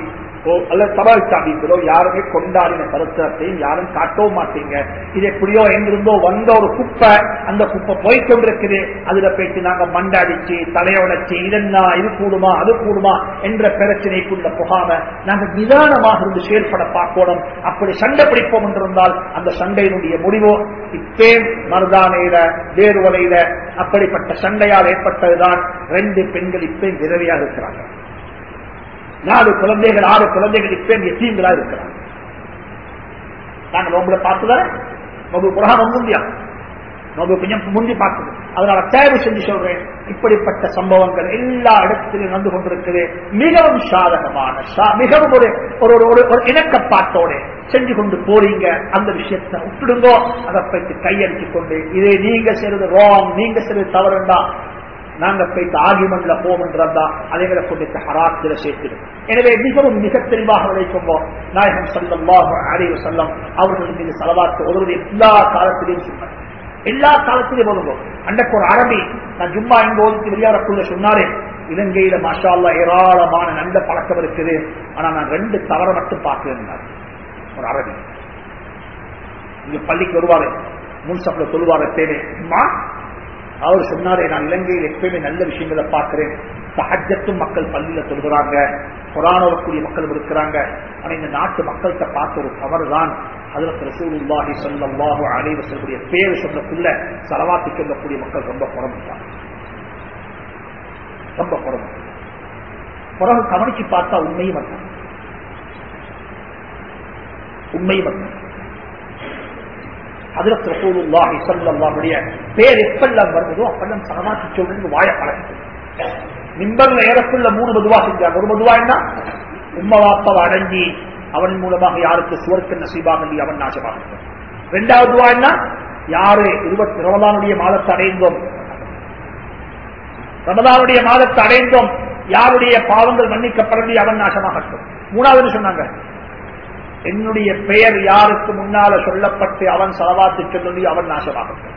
அல்லது தபால் சாபிகளோ யாருமே கொண்டாடின சரித்திரத்தையும் யாரும் காட்டவும் மாட்டீங்க இது எப்படியோ எங்கிருந்தோ வந்த ஒரு குப்பை அந்த குப்பை போய்கொண்டிருக்குது அதுல போயிட்டு நாங்க மண்டாடிச்சு தலையோடச்சு இதென்ன இது கூடுமா அது கூடுமா என்ற பிரச்சனைக்குள்ள போகாம நாங்க நிதானமாக இருந்து செயல்பட பார்க்கணும் அப்படி சண்டை பிடிப்போம் என்றிருந்தால் அந்த சண்டையினுடைய முடிவோ இப்பே மருதானையில வேறுவலையில அப்படிப்பட்ட சண்டையால் ஏற்பட்டதுதான் ரெண்டு பெண்கள் இப்பே விதவையாக இருக்கிறாங்க நாலு குழந்தைகள் ஆறு குழந்தைகள் இப்ப எத்தீங்களா இருக்கிறாங்க நாங்க நோம்புல பார்த்துதானே நோம்பு புறா முந்தியா நோம்பு கொஞ்சம் முந்தி பார்த்தது அதனால தேவை செஞ்சு சொல்றேன் இப்படிப்பட்ட சம்பவங்கள் எல்லா இடத்திலும் நடந்து கொண்டிருக்கிறது மிகவும் சாதகமான சா- மிகவும் ஒரு ஒரு ஒரு ஒரு இணக்கப்பாட்டோட செஞ்சு கொண்டு போறீங்க அந்த விஷயத்தை விட்டுடுங்கோ அதை பற்றி கையடிச்சு கொண்டு இதே நீங்க செய்யறது ராங் நீங்க செய்யறது தவறுண்டா நாங்க போயிட்டு ஆகிமன்ல போமென்றதா அதைகளை கொண்டு ஹராத்தில சேர்த்திடும் எனவே மிகவும் மிக தெளிவாக விளைக்கும்போது நாயகம் சல்லல்லாஹு அலைஹி வஸல்லம் அவர்கள் மீது செலவாக்கு ஒருவர் எல்லா காலத்திலையும் சொன்னார் எல்லா காலத்திலையும் ஒதுங்கும் அன்றைக்கு ஒரு அரபி நான் ஜும்மா இங்க ஒதுக்கி வெளியாடக்குள்ள சொன்னாரு இலங்கையில மாஷா அல்லாஹ் ஏராளமான நல்ல பழக்கம் இருக்குது ஆனா நான் ரெண்டு தவற மட்டும் பார்க்கிறேன் ஒரு அரபி இங்க பள்ளிக்கு வருவாரு முன்சப்ல சொல்லுவாரு தேவை அம்மா அவர் சொன்னாரே நான் இலங்கையில் எப்பயுமே நல்ல விஷயங்களை பார்க்கிறேன் சஹஜத்தும் மக்கள் பள்ளியில சொல்கிறாங்க புறாணக்கூடிய மக்களும் இருக்கிறாங்க ஆனா இந்த நாட்டு மக்கள்கிட்ட பார்த்த ஒரு தவறு தான் அதுல ரசூலுல்லாஹி ஸல்லல்லாஹு அலைஹி வஸல்லுடைய பேர் சொல்லக்குள்ள சலவாத்தி சொல்லக்கூடிய மக்கள் ரொம்ப குறந்துட்டாங்க ரொம்ப குறந்து பிறகு கவனிச்சு பார்த்தா உண்மையும் வந்தான் உண்மையும் வந்தான் ஹதரத் ரசூலுல்லாஹி ஸல்லல்லாஹுடைய பேர் எப்பெல்லாம் வருதோ அப்பெல்லாம் சலவாத்தி சொல்றது வாய பழகுது மிம்பர்ல ஏறக்குள்ள மூணு மதுவா செஞ்சாங்க ஒரு மதுவா என்ன உம்ம வாப்பவை அடங்கி அவன் மூலமாக யாருக்கு சுவர்க்க நசீபாக இல்லையோ அவன் நாசமாக ரெண்டாவது துவா என்ன யாரு இருபத்தி ரமதானுடைய மாதத்தை அடைந்தோம் ரமதானுடைய மாதத்தை அடைந்தோம் யாருடைய பாவங்கள் மன்னிக்கப்படவில்லை அவன் நாசமாகட்டும் மூணாவது சொன்னாங்க என்னுடைய பெயர் யாருக்கு முன்னால சொல்லப்பட்டு அவன் செலவாத்து சொல்லி அவன் நாசமாகட்டும்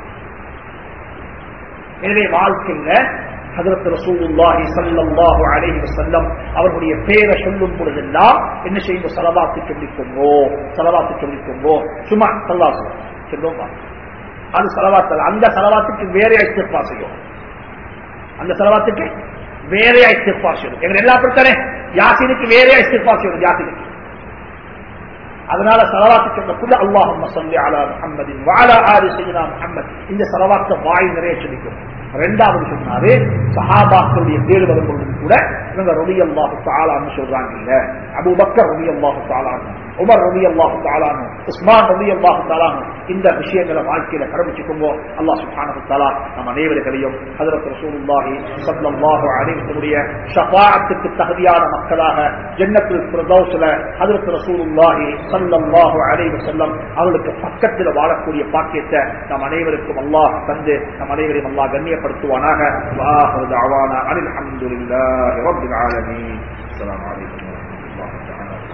எனவே வாழ்க்கையில ஹதரத் ரசூலுல்லாஹி ஸல்லல்லாஹு அலைஹி வஸல்லம் அவர்களுடைய பேரை சொல்லும் பொழுதெல்லாம் என்ன செய்யும் சலவாத்து சொல்லிக்கோங்கோ சலவாத்து சொல்லிக்கோங்கோ சும்மா சல்லாசு சொல்லுவோம் அது சலவாத்து அந்த சலவாத்துக்கு வேற இஸ்திஃபா செய்யும் அந்த செலவாத்துக்கு வேறையா இஸ்திஃபா செய்யும் எங்க எல்லா பிரச்சனை யாசினுக்கு வேறையா இஸ்திஃபா செய்யும் யாசினுக்கு அதனால சலவாத்து சொல்லக்குள்ள அல்லாஹும் சொல்லி அலா முஹம்மதின் வாழா ஆறு செய்யலாம் முஹம்மத் இந்த சலவாத்த வாய் நிறைய சொல்லிக்கும் ரெண்டாவது சொன்னாரு சஹாபாக்களுடைய பேர் வரும்பொழுது கூட இவங்க ரவி அல்லாஹு தாலான்னு சொல்றாங்க இல்ல அபு பக்கர் ரவி அல்லாஹு தாலானு உமர் ரவி அல்லாஹு தாலானு உஸ்மான் ரவி அல்லாஹு தாலானு இந்த விஷயங்களை வாழ்க்கையில கடைபிடிச்சுக்கோங்க அல்லாஹ் சுப்ஹானஹு தஆலா நம் அனைவர்களையும் ஹஜரத் ரசூலுல்லாஹி ஸல்லல்லாஹு அலைஹி வஸல்லுடைய ஷஃபாஅத்துக்கு தகுதியான மக்களாக ஜன்னத்துல் ஃபிர்தௌஸ்ல ஹஜரத் ரசூலுல்லாஹி ஸல்லல்லாஹு அலைஹி வஸல்லம் அவர்களுக்கு பக்கத்தில் வாழக்கூடிய பாக்கியத்தை நம் அனைவருக்கும் அல்லாஹ் தந்து நம் அனைவரையும் அல்லாஹ் கண்ணியப்படுத்துவானாக வாஹிரு தஅவானா அனில் ஹம்துலில்லாஹி ரப்பில் ஆலமீன் அஸ்ஸலாமு அலைக்கும் வரஹ்மத்துல்லாஹி வபரகாத்துஹு